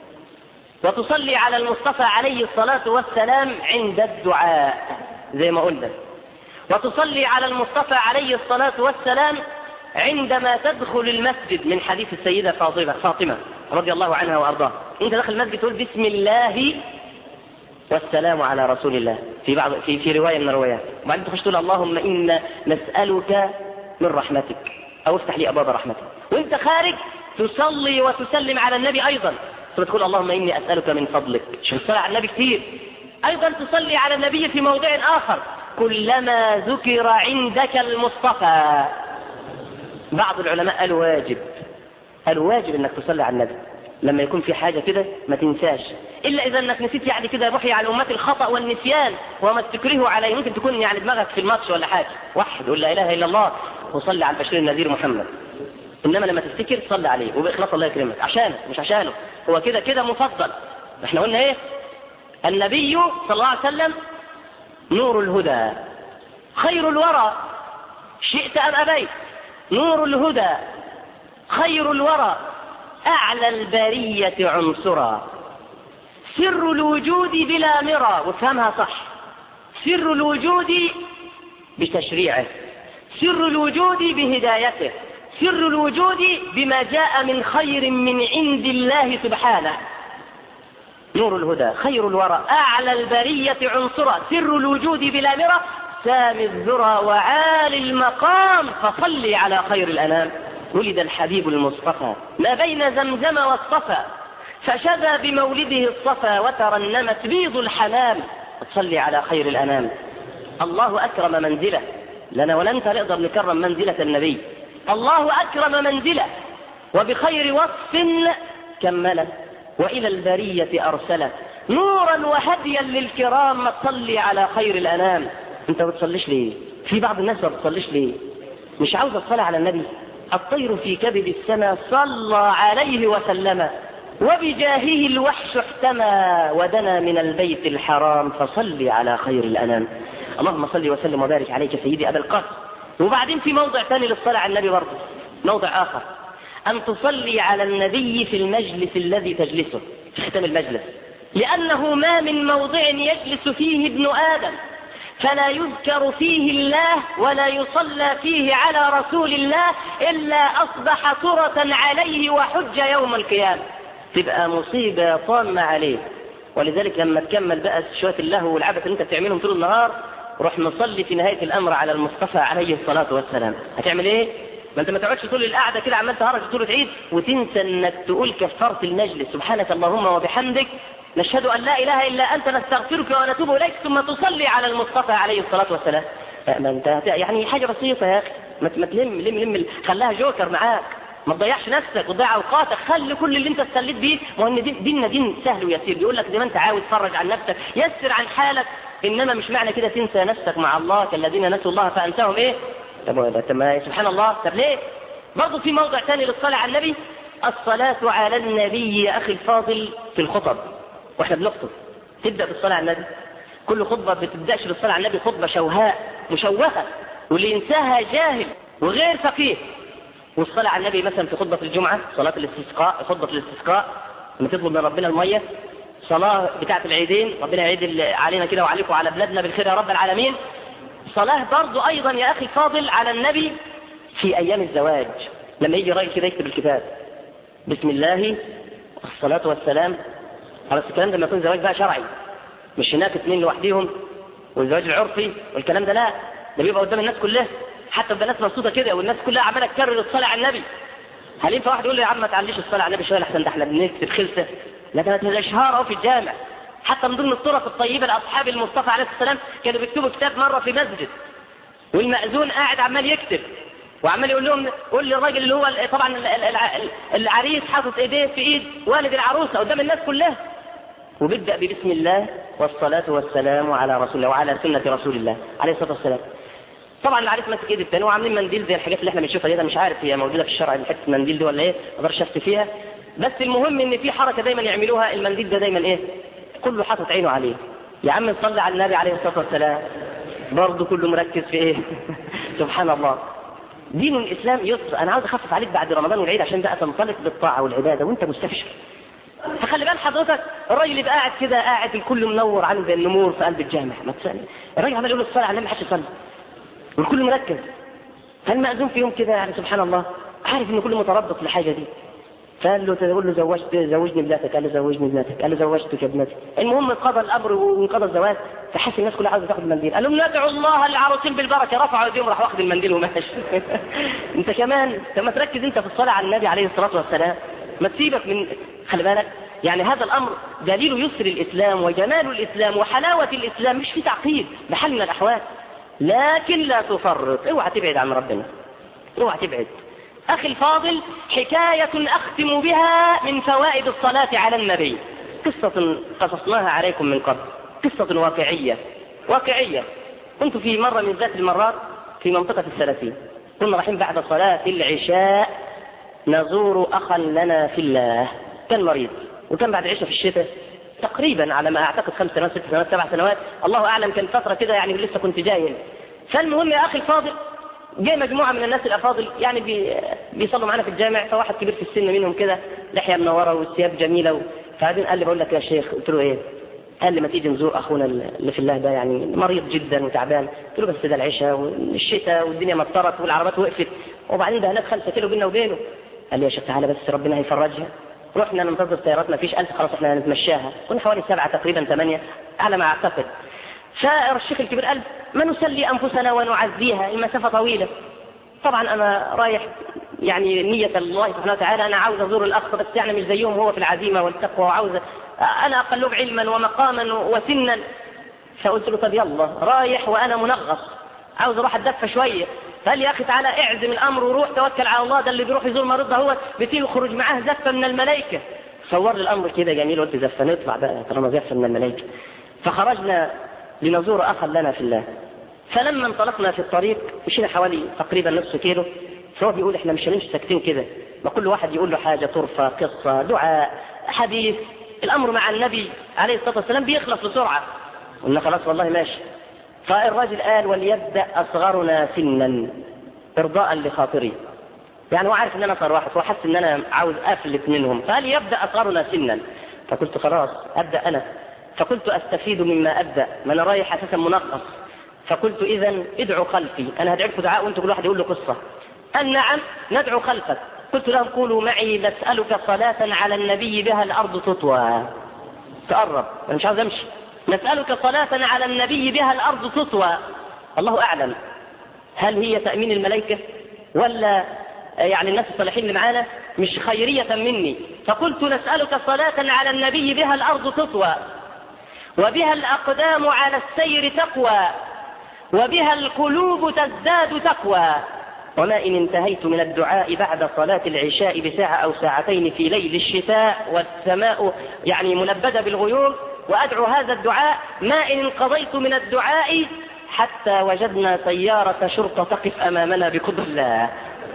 وتصلي على المصطفى عليه الصلاة والسلام عند الدعاء زي ما قلنا وتصلي على المصطفى عليه الصلاة والسلام عندما تدخل المسجد من حديث السيدة فاطمة فاطمة رضي الله عنها وأرضاها أنت داخل المسجد تقول بسم الله والسلام على رسول الله في بعض في في رواية من الروايات وبعدين تخش تقول اللهم إنا نسألك من رحمتك أو افتح لي أبواب رحمتك وانت خارج تصلي وتسلم على النبي أيضا تقول اللهم إني أسألك من فضلك شوف الصلاة على النبي كثير أيضا تصلي على النبي في موضع آخر كلما ذكر عندك المصطفى بعض العلماء قالوا واجب قالوا واجب انك تصلي على النبي لما يكون في حاجة كده ما تنساش إلا إذا أنك نسيت يعني كده محي على أمات الخطأ والنسيان وما تكرهه عليه ممكن تكون يعني دماغك في الماتش ولا حاجة واحد قول لا إله إلا الله وصلي على البشير النذير محمد إنما لما تفتكر صلي عليه وبإخلاص الله يكرمك عشانه مش عشانه هو كده كده مفضل احنا قلنا ايه النبي صلى الله عليه وسلم نور الهدى خير الورى شئت أم أبيت نور الهدى خير الورى أعلى البرية عنصرا سر الوجود بلا مرى وافهمها صح سر الوجود بتشريعه سر الوجود بهدايته سر الوجود بما جاء من خير من عند الله سبحانه نور الهدى خير الورى أعلى البرية عنصرا سر الوجود بلا مرى سام الذرى وعالي المقام فصلي على خير الأنام ولد الحبيب المصطفى ما بين زمزم والصفا فشذا بمولده الصفا وترنمت بيض الحمام تصلي على خير الأنام الله أكرم منزله لنا ولا أنت نقدر نكرم منزلة النبي الله أكرم منزله وبخير وصف كمله وإلى البرية أرسله نورا وهديا للكرام ما تصلي على خير الأنام أنت ما بتصليش ليه في بعض الناس ما بتصليش ليه مش عاوز الصلاة على النبي الطير في كبد السماء صلى عليه وسلم وبجاهه الوحش احتمى ودنا من البيت الحرام فصل على خير الأنام اللهم صل وسلم وبارك عليك سيدي أبا القاسم وبعدين في موضع ثاني للصلاة على النبي برضه موضع آخر أن تصلي على النبي في المجلس الذي تجلسه في ختام المجلس لأنه ما من موضع يجلس فيه ابن آدم فلا يذكر فيه الله ولا يصلى فيه على رسول الله إلا أصبح طرة عليه وحج يوم القيامة تبقى مصيبة طامة عليه ولذلك لما تكمل بقى شوية اللهو والعبث اللي انت بتعملهم طول النهار روح نصلي في نهاية الأمر على المصطفى عليه الصلاة والسلام هتعمل ايه؟ ما انت ما تقعدش طول القعدة كده عمال تهرج طول عيد وتنسى انك تقول كفارة المجلس سبحانك اللهم وبحمدك نشهد أن لا إله إلا أنت نستغفرك ونتوب إليك ثم تصلي على المصطفى عليه الصلاة والسلام ما انت يعني حاجة بسيطة يا أخي ما تلم لم لم خلاها جوكر معاك ما تضيعش نفسك وتضيع اوقاتك خلي كل اللي انت استليت بيه ما هو دين ديننا دين سهل ويسير بيقول لك زي ما انت عاوز فرج عن نفسك يسر عن حالك انما مش معنى كده تنسى نفسك مع الله كالذين نسوا الله فانساهم ايه طب سبحان الله طب ليه برضه في موضع ثاني للصلاه على النبي الصلاة على النبي يا أخي الفاضل في الخطب واحنا بنخطب تبدأ بالصلاة على النبي كل خطبة بتبدأش بالصلاة على النبي خطبة شوهاء مشوهة واللي ينساها جاهل وغير فقيه والصلاة على النبي مثلا في خطبة الجمعة صلاة الاستسقاء خطبة الاستسقاء لما تطلب من ربنا المية صلاة بتاعة العيدين ربنا يعيد علينا كده وعليكم وعلى بلادنا بالخير يا رب العالمين صلاة برضو أيضا يا أخي الفاضل على النبي في أيام الزواج لما يجي راجل كده يكتب الكتاب بسم الله والصلاة والسلام على الكلام ده لما يكون زواج بقى شرعي مش هناك اثنين لوحديهم والزواج العرفي والكلام ده لا ده بيبقى قدام الناس كلها حتى البنات مبسوطه كده والناس كلها عماله تكرر الصلاه على النبي هل ينفع واحد يقول لي يا عم ما تعليش الصلاه على النبي شويه لحسن ده احنا بنكتب خلسه لكن الاشهار اهو في الجامع حتى من ضمن الطرق الطيبه لاصحاب المصطفى عليه السلام كانوا بيكتبوا كتاب مره في مسجد والمأذون قاعد عمال يكتب وعمال يقول لهم قول للراجل اللي هو طبعا العريس حاطط ايديه في ايد والد العروسه قدام الناس كلها وبيبدا ببسم الله والصلاه والسلام على رسول الله وعلى سنه رسول الله عليه الصلاه والسلام طبعا العريس ماسك ايد التاني وعاملين منديل زي الحاجات اللي احنا بنشوفها دي انا مش عارف هي موجوده في الشرع حته المنديل دي ولا ايه ما اقدرش افتي فيها بس المهم ان في حركه دايما يعملوها المنديل ده دايما ايه كله حاطط عينه عليه يا عم نصلي على النبي عليه الصلاه والسلام برضه كله مركز في ايه سبحان الله دين الاسلام يسر انا عاوز اخفف عليك بعد رمضان والعيد عشان بقى تنطلق بالطاعه والعباده وانت مستبشر فخلي بال حضرتك الراجل يبقى قاعد كده قاعد الكل منور عامل زي النمور في قلب الجامع ما تسأل الراجل عمال يقول الصلاه على النبي محدش يصلي والكل مركز فالمأذون في يوم كده يعني سبحان الله عارف ان كل متربط لحاجه دي فقال له تقول له زوجت زوجني ابنتك قال له زوجني ابنتك قال له زوجتك ابنتي المهم انقضى الامر وانقضى الزواج فحس الناس كلها عاوزه تاخد المنديل قال لهم ندعو الله للعروسين بالبركه رفعوا ايديهم راح واخد المنديل وماشي انت كمان طب ما تركز انت في الصلاه على النبي عليه الصلاه والسلام ما تسيبك من خلي بالك يعني هذا الامر دليل يسر الاسلام وجمال الاسلام وحلاوه الاسلام مش في تعقيد بحال من الاحوال لكن لا تفرط اوعى تبعد عن ربنا اوعى تبعد أخي الفاضل حكاية أختم بها من فوائد الصلاة على النبي قصة قصصناها عليكم من قبل قصة واقعية واقعية كنت في مرة من ذات المرات في منطقة الثلاثين كنا رايحين بعد صلاة العشاء نزور أخا لنا في الله كان مريض وكان بعد عشاء في الشتاء تقريبا على ما أعتقد خمس سنوات ست سنوات سبع سنوات الله أعلم كان فترة كده يعني لسه كنت جاهل فالمهم يا أخي الفاضل جاء مجموعة من الناس الأفاضل يعني بي بيصلوا معانا في الجامع فواحد كبير في السن منهم كده لحية منورة والثياب جميلة فبعدين قال لي بقول لك يا شيخ قلت له إيه قال لي ما تيجي نزور أخونا اللي في الله ده يعني مريض جدا وتعبان قلت له بس ده العشاء والشتاء والدنيا مطرت والعربات وقفت وبعدين ده هناك خمسة كيلو بيننا وبينه قال لي يا شيخ تعالى بس ربنا هيفرجها رحنا ننتظر سيارات ما فيش ألف خلاص احنا هنتمشاها كنا حوالي سبعة تقريبا ثمانية على ما أعتقد فالشيخ الكبير قال ما نسلي أنفسنا ونعزيها المسافة طويلة طبعا أنا رايح يعني نية الله سبحانه وتعالى أنا عاوز أزور الأخ بس يعني مش زيهم هو في العزيمة والتقوى وعاوز أنا أقلب علما ومقاما وسنا فقلت له طب يلا رايح وأنا منغص عاوز أروح أتدفى شوية قال يا أخي تعالى اعزم الأمر وروح توكل على الله ده اللي بيروح يزور مريض ده هو بتيجي يخرج معاه زفة من الملائكة صور لي الأمر كده جميل قلت زفة نطلع بقى طالما زفة من الملائكة فخرجنا لنزور أخا لنا في الله فلما انطلقنا في الطريق مشينا حوالي تقريبا نصف كيلو فهو بيقول احنا مش هنمشي ساكتين كده ما كل واحد يقول له حاجة طرفة قصة دعاء حديث الأمر مع النبي عليه الصلاة والسلام بيخلص بسرعة قلنا خلاص والله ماشي فالراجل قال وليبدأ أصغرنا سنا إرضاء لخاطري يعني هو عارف ان انا صار واحد وحس ان انا عاوز افلت منهم فقال يبدأ اصغرنا سنا فقلت خلاص ابدأ انا فقلت استفيد مما ابدأ ما انا رايح اساسا منقص فقلت اذا ادعوا خلفي انا هدعيكم دعاء وانتم كل واحد يقول له قصة قال نعم ندعو خلفك قلت لهم قولوا معي نسألك صلاة على النبي بها الارض تطوى تقرب انا مش عاوز امشي نسألك صلاة على النبي بها الارض تطوى الله اعلم هل هي تأمين الملائكة ولا يعني الناس الصالحين اللي معانا مش خيرية مني فقلت نسألك صلاة على النبي بها الأرض تطوى وبها الأقدام على السير تقوى وبها القلوب تزداد تقوى وما إن انتهيت من الدعاء بعد صلاة العشاء بساعة أو ساعتين في ليل الشتاء والسماء يعني ملبدة بالغيوم وأدعو هذا الدعاء ما إن انقضيت من الدعاء حتى وجدنا سيارة شرطة تقف أمامنا بقدر الله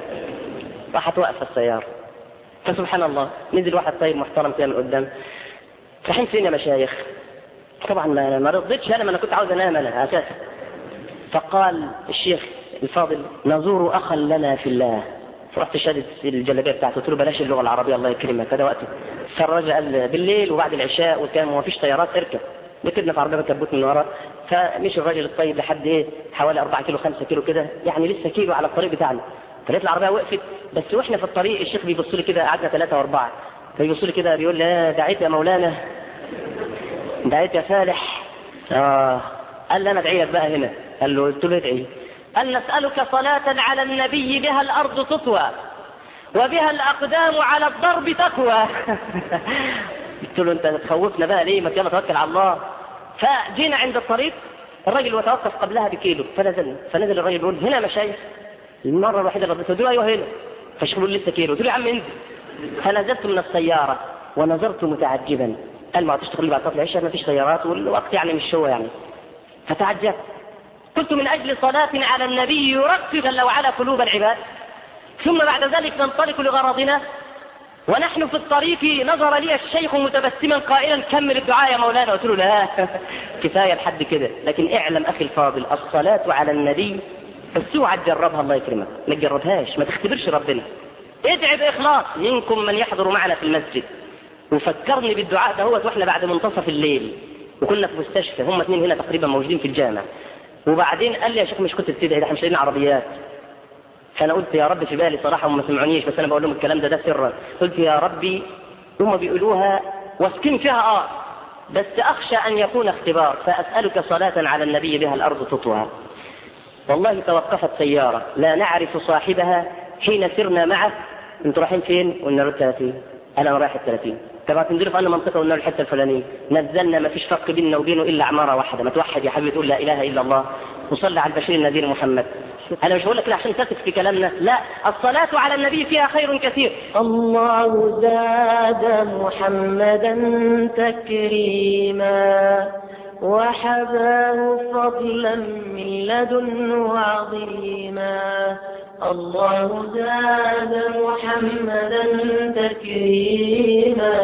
راحت واقفة السيارة فسبحان الله نزل واحد طيب محترم كده من قدام رايحين فين يا مشايخ طبعا ما ما رضيتش انا ما انا كنت عاوز انام انا اساسا فقال الشيخ الفاضل نزور اخا لنا في الله فرحت شادد الجلابيه بتاعته قلت له بلاش اللغه العربيه الله يكرمك هذا وقته فالراجل قال بالليل وبعد العشاء وكان ما فيش طيارات اركب ركبنا في عربيه كبوت من ورا فمشي الراجل الطيب لحد ايه حوالي 4 كيلو 5 كيلو كده يعني لسه كيلو على الطريق بتاعنا فلقيت العربيه وقفت بس واحنا في الطريق الشيخ بيبص لي كده قعدنا ثلاثه واربعه فيبص لي كده بيقول لي دعيت يا مولانا دعيت يا فالح اه قال لي انا ادعي لك بقى هنا قال له قلت له ادعي قال نسالك صلاه على النبي بها الارض تطوى وبها الاقدام على الضرب تقوى قلت له انت تخوفنا بقى ليه ما يلا توكل على الله فجينا عند الطريق الراجل وتوقف قبلها بكيلو فنزلنا فنزل الراجل بيقول هنا مشايخ المرة الوحيدة اللي قلت له ايوه هنا فالشيخ بيقول لسه كيلو قلت له يا عم انزل فنزلت من السيارة ونظرت متعجبا قال ما تشتغل لي بعد صلاة العشاء ما فيش سيارات والوقت يعني مش هو يعني فتعجبت قلت من أجل صلاة على النبي يرقق جل وعلا قلوب العباد ثم بعد ذلك ننطلق لغرضنا ونحن في الطريق نظر لي الشيخ متبسما قائلا كمل الدعاء يا مولانا قلت له لا كفاية لحد كده لكن اعلم أخي الفاضل الصلاة على النبي بس اوعى تجربها الله يكرمك ما تجربهاش ما تختبرش ربنا ادعي بإخلاص منكم من يحضر معنا في المسجد وفكرني بالدعاء ده هو واحنا بعد منتصف الليل وكنا في مستشفى هم اثنين هنا تقريبا موجودين في الجامع وبعدين قال لي يا شيخ مش كنت بتدعي ده احنا مش لاقيين عربيات فانا قلت يا رب في بالي صراحه هم ما سمعونيش بس انا بقول لهم الكلام ده ده سرا قلت يا ربي هم بيقولوها واسكن فيها اه بس اخشى ان يكون اختبار فاسالك صلاه على النبي بها الارض تطوى والله توقفت سياره لا نعرف صاحبها حين سرنا معه انتوا رايحين فين؟ قلنا له 30 انا رايح ال 30 طب تنزلوا في أي منطقة قلنا له الحتة الفلانية نزلنا ما فيش فرق بيننا وبينه إلا عمارة واحدة ما توحد يا حبيبي تقول لا إله إلا الله وصلي على البشير النذير محمد أنا مش بقول لك لا عشان تثق في كلامنا لا الصلاة على النبي فيها خير كثير الله زاد محمدا تكريما وحباه فضلا من لدنه عظيما الله زاد محمدا تكريما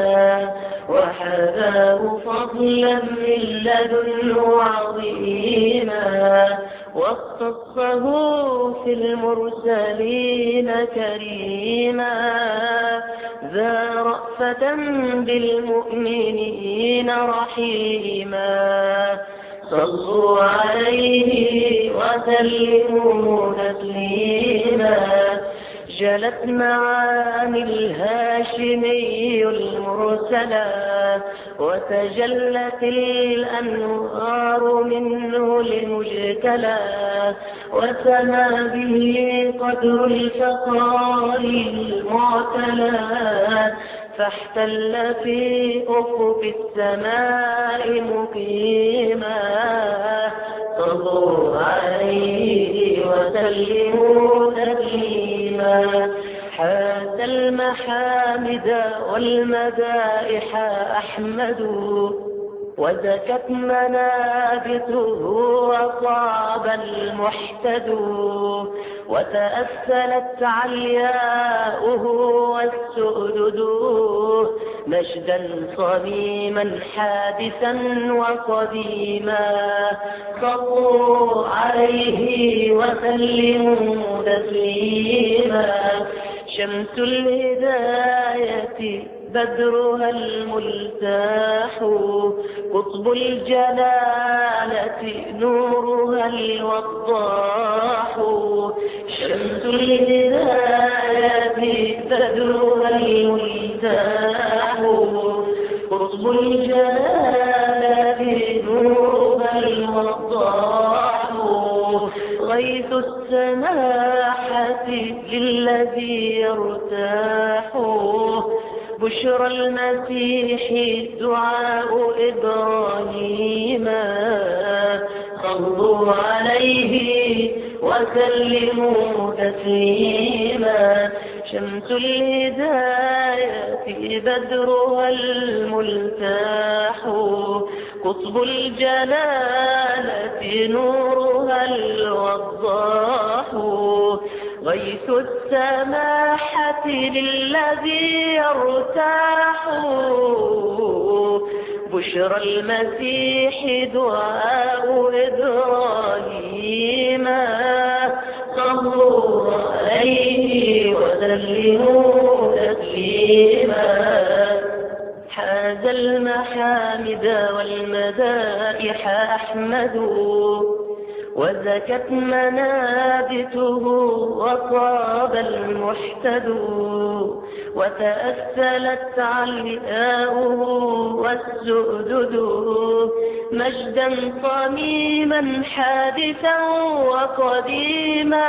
وحباه فضلا من لدنه عظيما واختصه في المرسلين كريما ذا رأفة بالمؤمنين رحيما صلوا عليه وسلموا تسليما جلت معاني الهاشمي المرسلا وتجلت الأنوار منه لمجتلى وسما به قدر الفقار المعتلى فاحتل في أفق السماء مقيما صلوا عليه وسلموا تسليما حاز المحامد والمدائح أحمد وزكت منابته وصاب المحتد وتأثلت علياؤه والسؤدد مجدا صميما حادثا وقديما صلوا عليه وسلموا تسليما شمس الهداية بدرها الملتاح قطب الجلالة نورها الوضاح شمس الهداية بدرها الملتاح قطب الجلالة نورها الوضاح غيث السماحة للذي يرتاح بشرى المسيح دعاء إبراهيم صلوا عليه وسلموا تسليما شمس الهداية بدرها الملتاح قطب الجلالة نورها الوضاح غيث السماحة للذي يرتاح بشرى المسيح دعاء إبراهيم صلوا عليه وسلموا تسليما حاز المحامد والمدائح أحمد وزكت منابته وطاب المحتد وتأثلت علياؤه والسؤدد مجدا صميما حادثا وقديما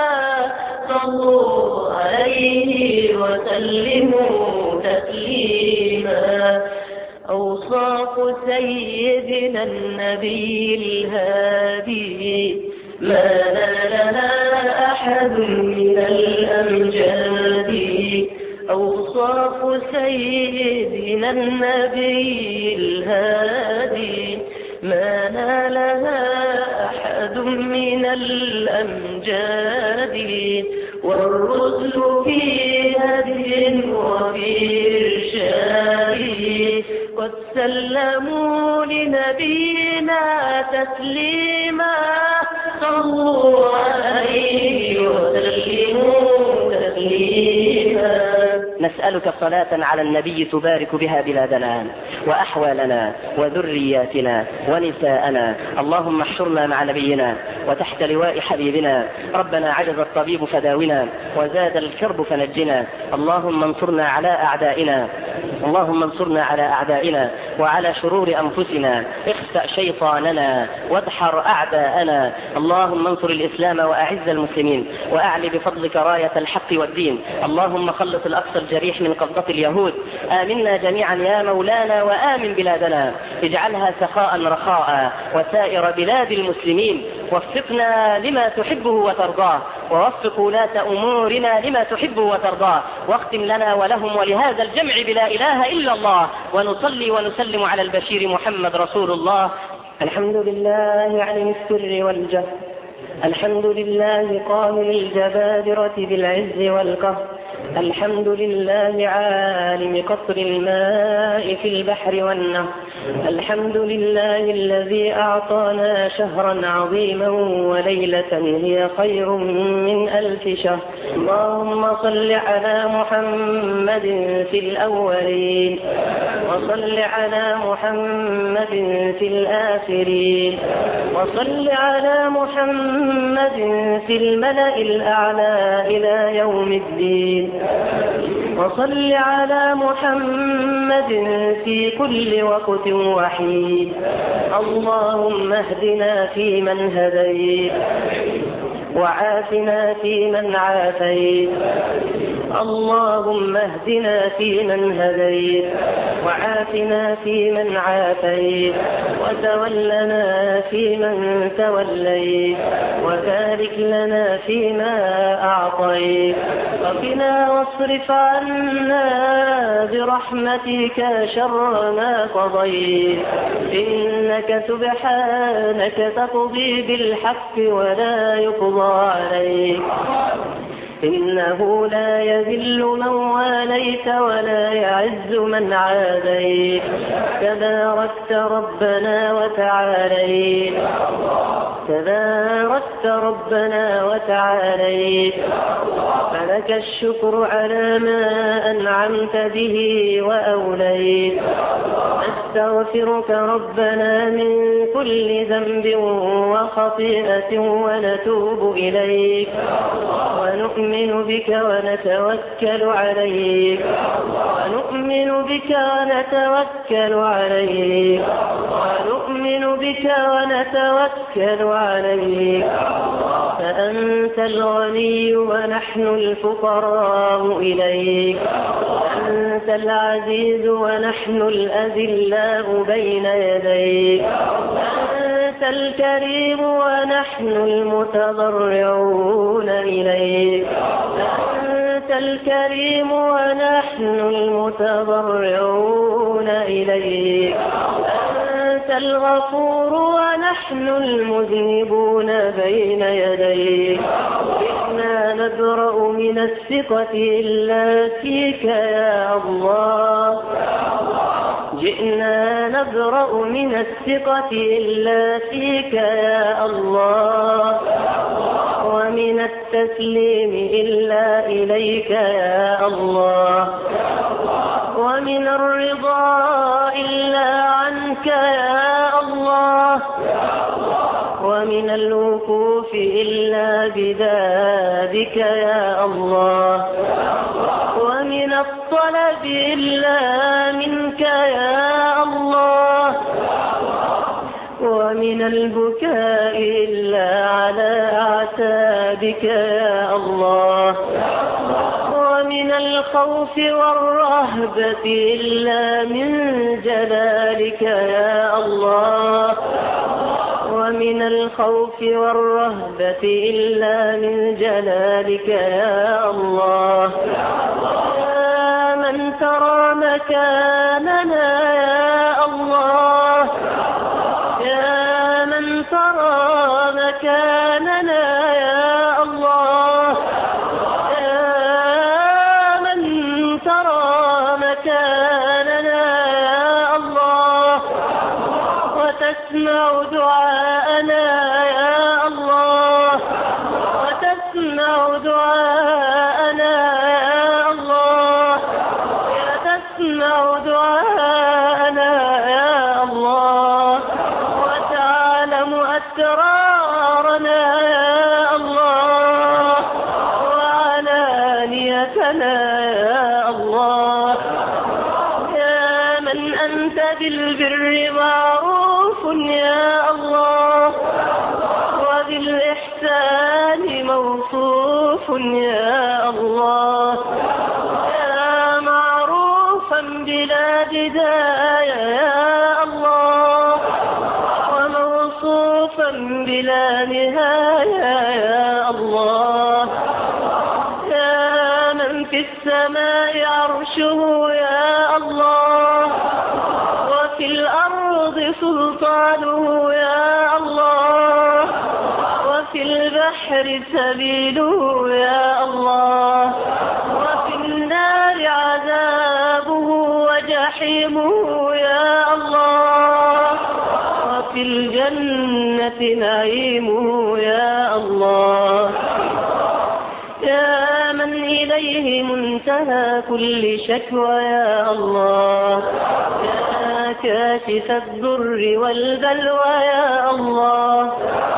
صلوا عليه وسلموا تسليما أوصاف سيدنا النبي الهادي ما نالها أحد من الأمجاد أوصاف سيدنا النبي الهادي ما نالها أحد من الأمجاد والرسل في هدي وفي إرشاد قد سلموا لنبينا تسليما صلوا عليه وسلموا تسليما نسألك صلاة على النبي تبارك بها بلادنا وأحوالنا وذرياتنا ونساءنا اللهم احشرنا مع نبينا وتحت لواء حبيبنا ربنا عجز الطبيب فداونا وزاد الكرب فنجنا اللهم انصرنا على أعدائنا اللهم انصرنا على أعدائنا وعلى شرور أنفسنا اخسأ شيطاننا وادحر أعداءنا اللهم انصر الإسلام وأعز المسلمين وأعلي بفضلك راية الحق والدين اللهم خلص الأقصى الجريح من قبضة اليهود آمنا جميعا يا مولانا وآمن بلادنا اجعلها سخاء رخاء وسائر بلاد المسلمين وفقنا لما تحبه وترضاه ووفق ولاة أمورنا لما تحبه وترضاه واختم لنا ولهم ولهذا الجمع بلا إله إلا الله ونصلي ونسلم على البشير محمد رسول الله الحمد لله عن السر والجهر الحمد لله قاهر الجبابرة بالعز والقهر الحمد لله عالم قطر الماء في البحر والنهر الحمد لله الذي أعطانا شهرا عظيما وليلة هي خير من ألف شهر اللهم صل على محمد في الأولين وصل على محمد في الآخرين وصل على محمد في الملأ الأعلى إلى يوم الدين وصل على محمد في كل وقت وحيد اللهم اهدنا فيمن هديت وعافنا فيمن عافيت اللهم اهدنا فيمن هديت وعافنا فيمن عافيت وتولنا فيمن توليت وبارك لنا فيما أعطيت وقنا واصرف عنا برحمتك شر ما قضيت إنك سبحانك تقضي بالحق ولا يقضى عليك إنه لا يذل من واليت ولا يعز من عاديت تباركت ربنا وتعاليت تباركت ربنا وتعاليت فلك الشكر على ما أنعمت به وأوليت نستغفرك ربنا من كل ذنب وخطيئة ونتوب إليك ونؤمن بك ونتوكل عليك ونؤمن بك ونتوكل عليك ونؤمن بك ونتوكل عليك فأنت الغني ونحن الفقراء إليك أنت العزيز ونحن الأذلاء بين يديك أنت الكريم ونحن المتضرعون إليك أنت الكريم ونحن المتضرعون إليك أنت الغفور ونحن المذنبون بين يديك إنا نبرأ من الثقة إلا فيك يا الله جئنا نبرأ من الثقة إلا فيك يا الله ومن التسليم إلا إليك يا الله ومن الرضا إلا عنك يا الله ومن الوقوف إلا ببابك يا الله ومن الطلب إلا منك يا الله ومن البكاء إلا على أعتابك يا الله ومن الخوف والرهبة إلا من جلالك يا الله ومن الخوف والرهبة إلا من جلالك يا الله يا من ترى مكاننا يا الله يا من ترى مكاننا يا الله يا من ترى مكاننا يا الله وتسمع دعاءنا يا الله وتسمع دعاءنا يا الله يا تسمع دعاءنا يا الله وتعلم أسرارنا يا الله وعلانيتنا يا الله يا من أنت بالبر معروف يا الله وبالإحسان موصوف يا الله يا معروفا بلا بداية يا الله وموصوفا بلا نهاية يا الله يا من في السماء عرشه يا الله وفي الأرض سلطانه يا الله وفي البحر سبيله يا الله وفي جحيمه يا الله وفي الجنة نعيمه يا الله يا من إليه منتهى كل شكوى يا الله يا كاشف الضر والبلوى يا الله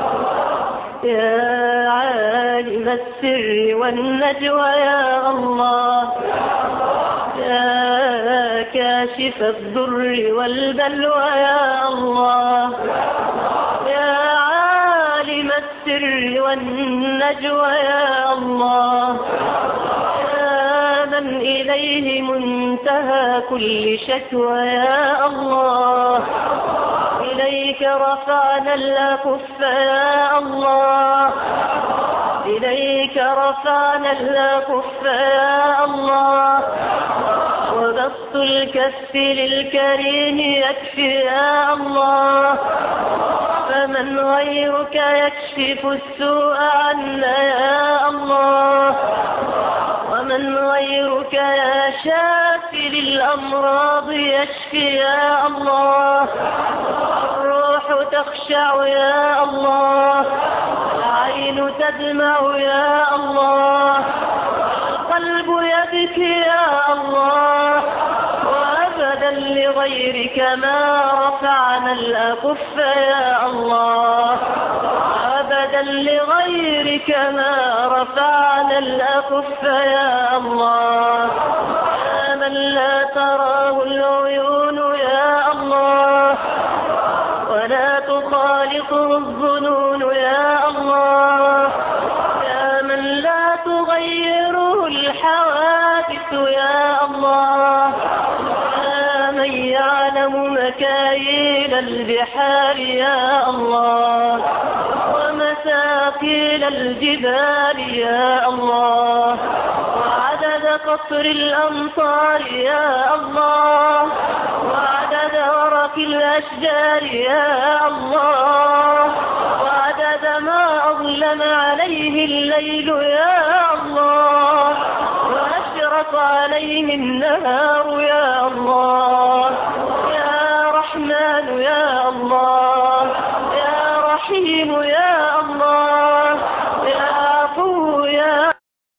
يا عالم السر والنجوى يا الله يا كاشف الضر والبلوى يا الله يا عالم السر والنجوى يا الله يا من إليه منتهى كل شكوى يا الله إليك رفعنا الأكف يا الله إليك رفعنا الأكف يا الله وبسط الكف للكريم يكفي يا الله فمن غيرك يكشف السوء عنا يا الله ومن غيرك يا شافي للأمراض يشفي يا الله الروح تخشع يا الله العين تدمع يا الله القلب يبكي يا الله وأبدا لغيرك ما رفعنا الأكف يا الله أبدا لغيرك ما رفعنا الأكف يا الله يا من لا تراه العيون يا الله ولا تخالطه الظنون يا الله يا من لا تغيره الحوادث يا الله يا من يعلم مكاييل البحار يا الله ومساكيل الجبال يا الله وعدد قطر الأمطار يا الله وعدد ورق الأشجار يا الله وعدد ما أظلم عليه الليل يا الله وأشرق عليه النهار يا الله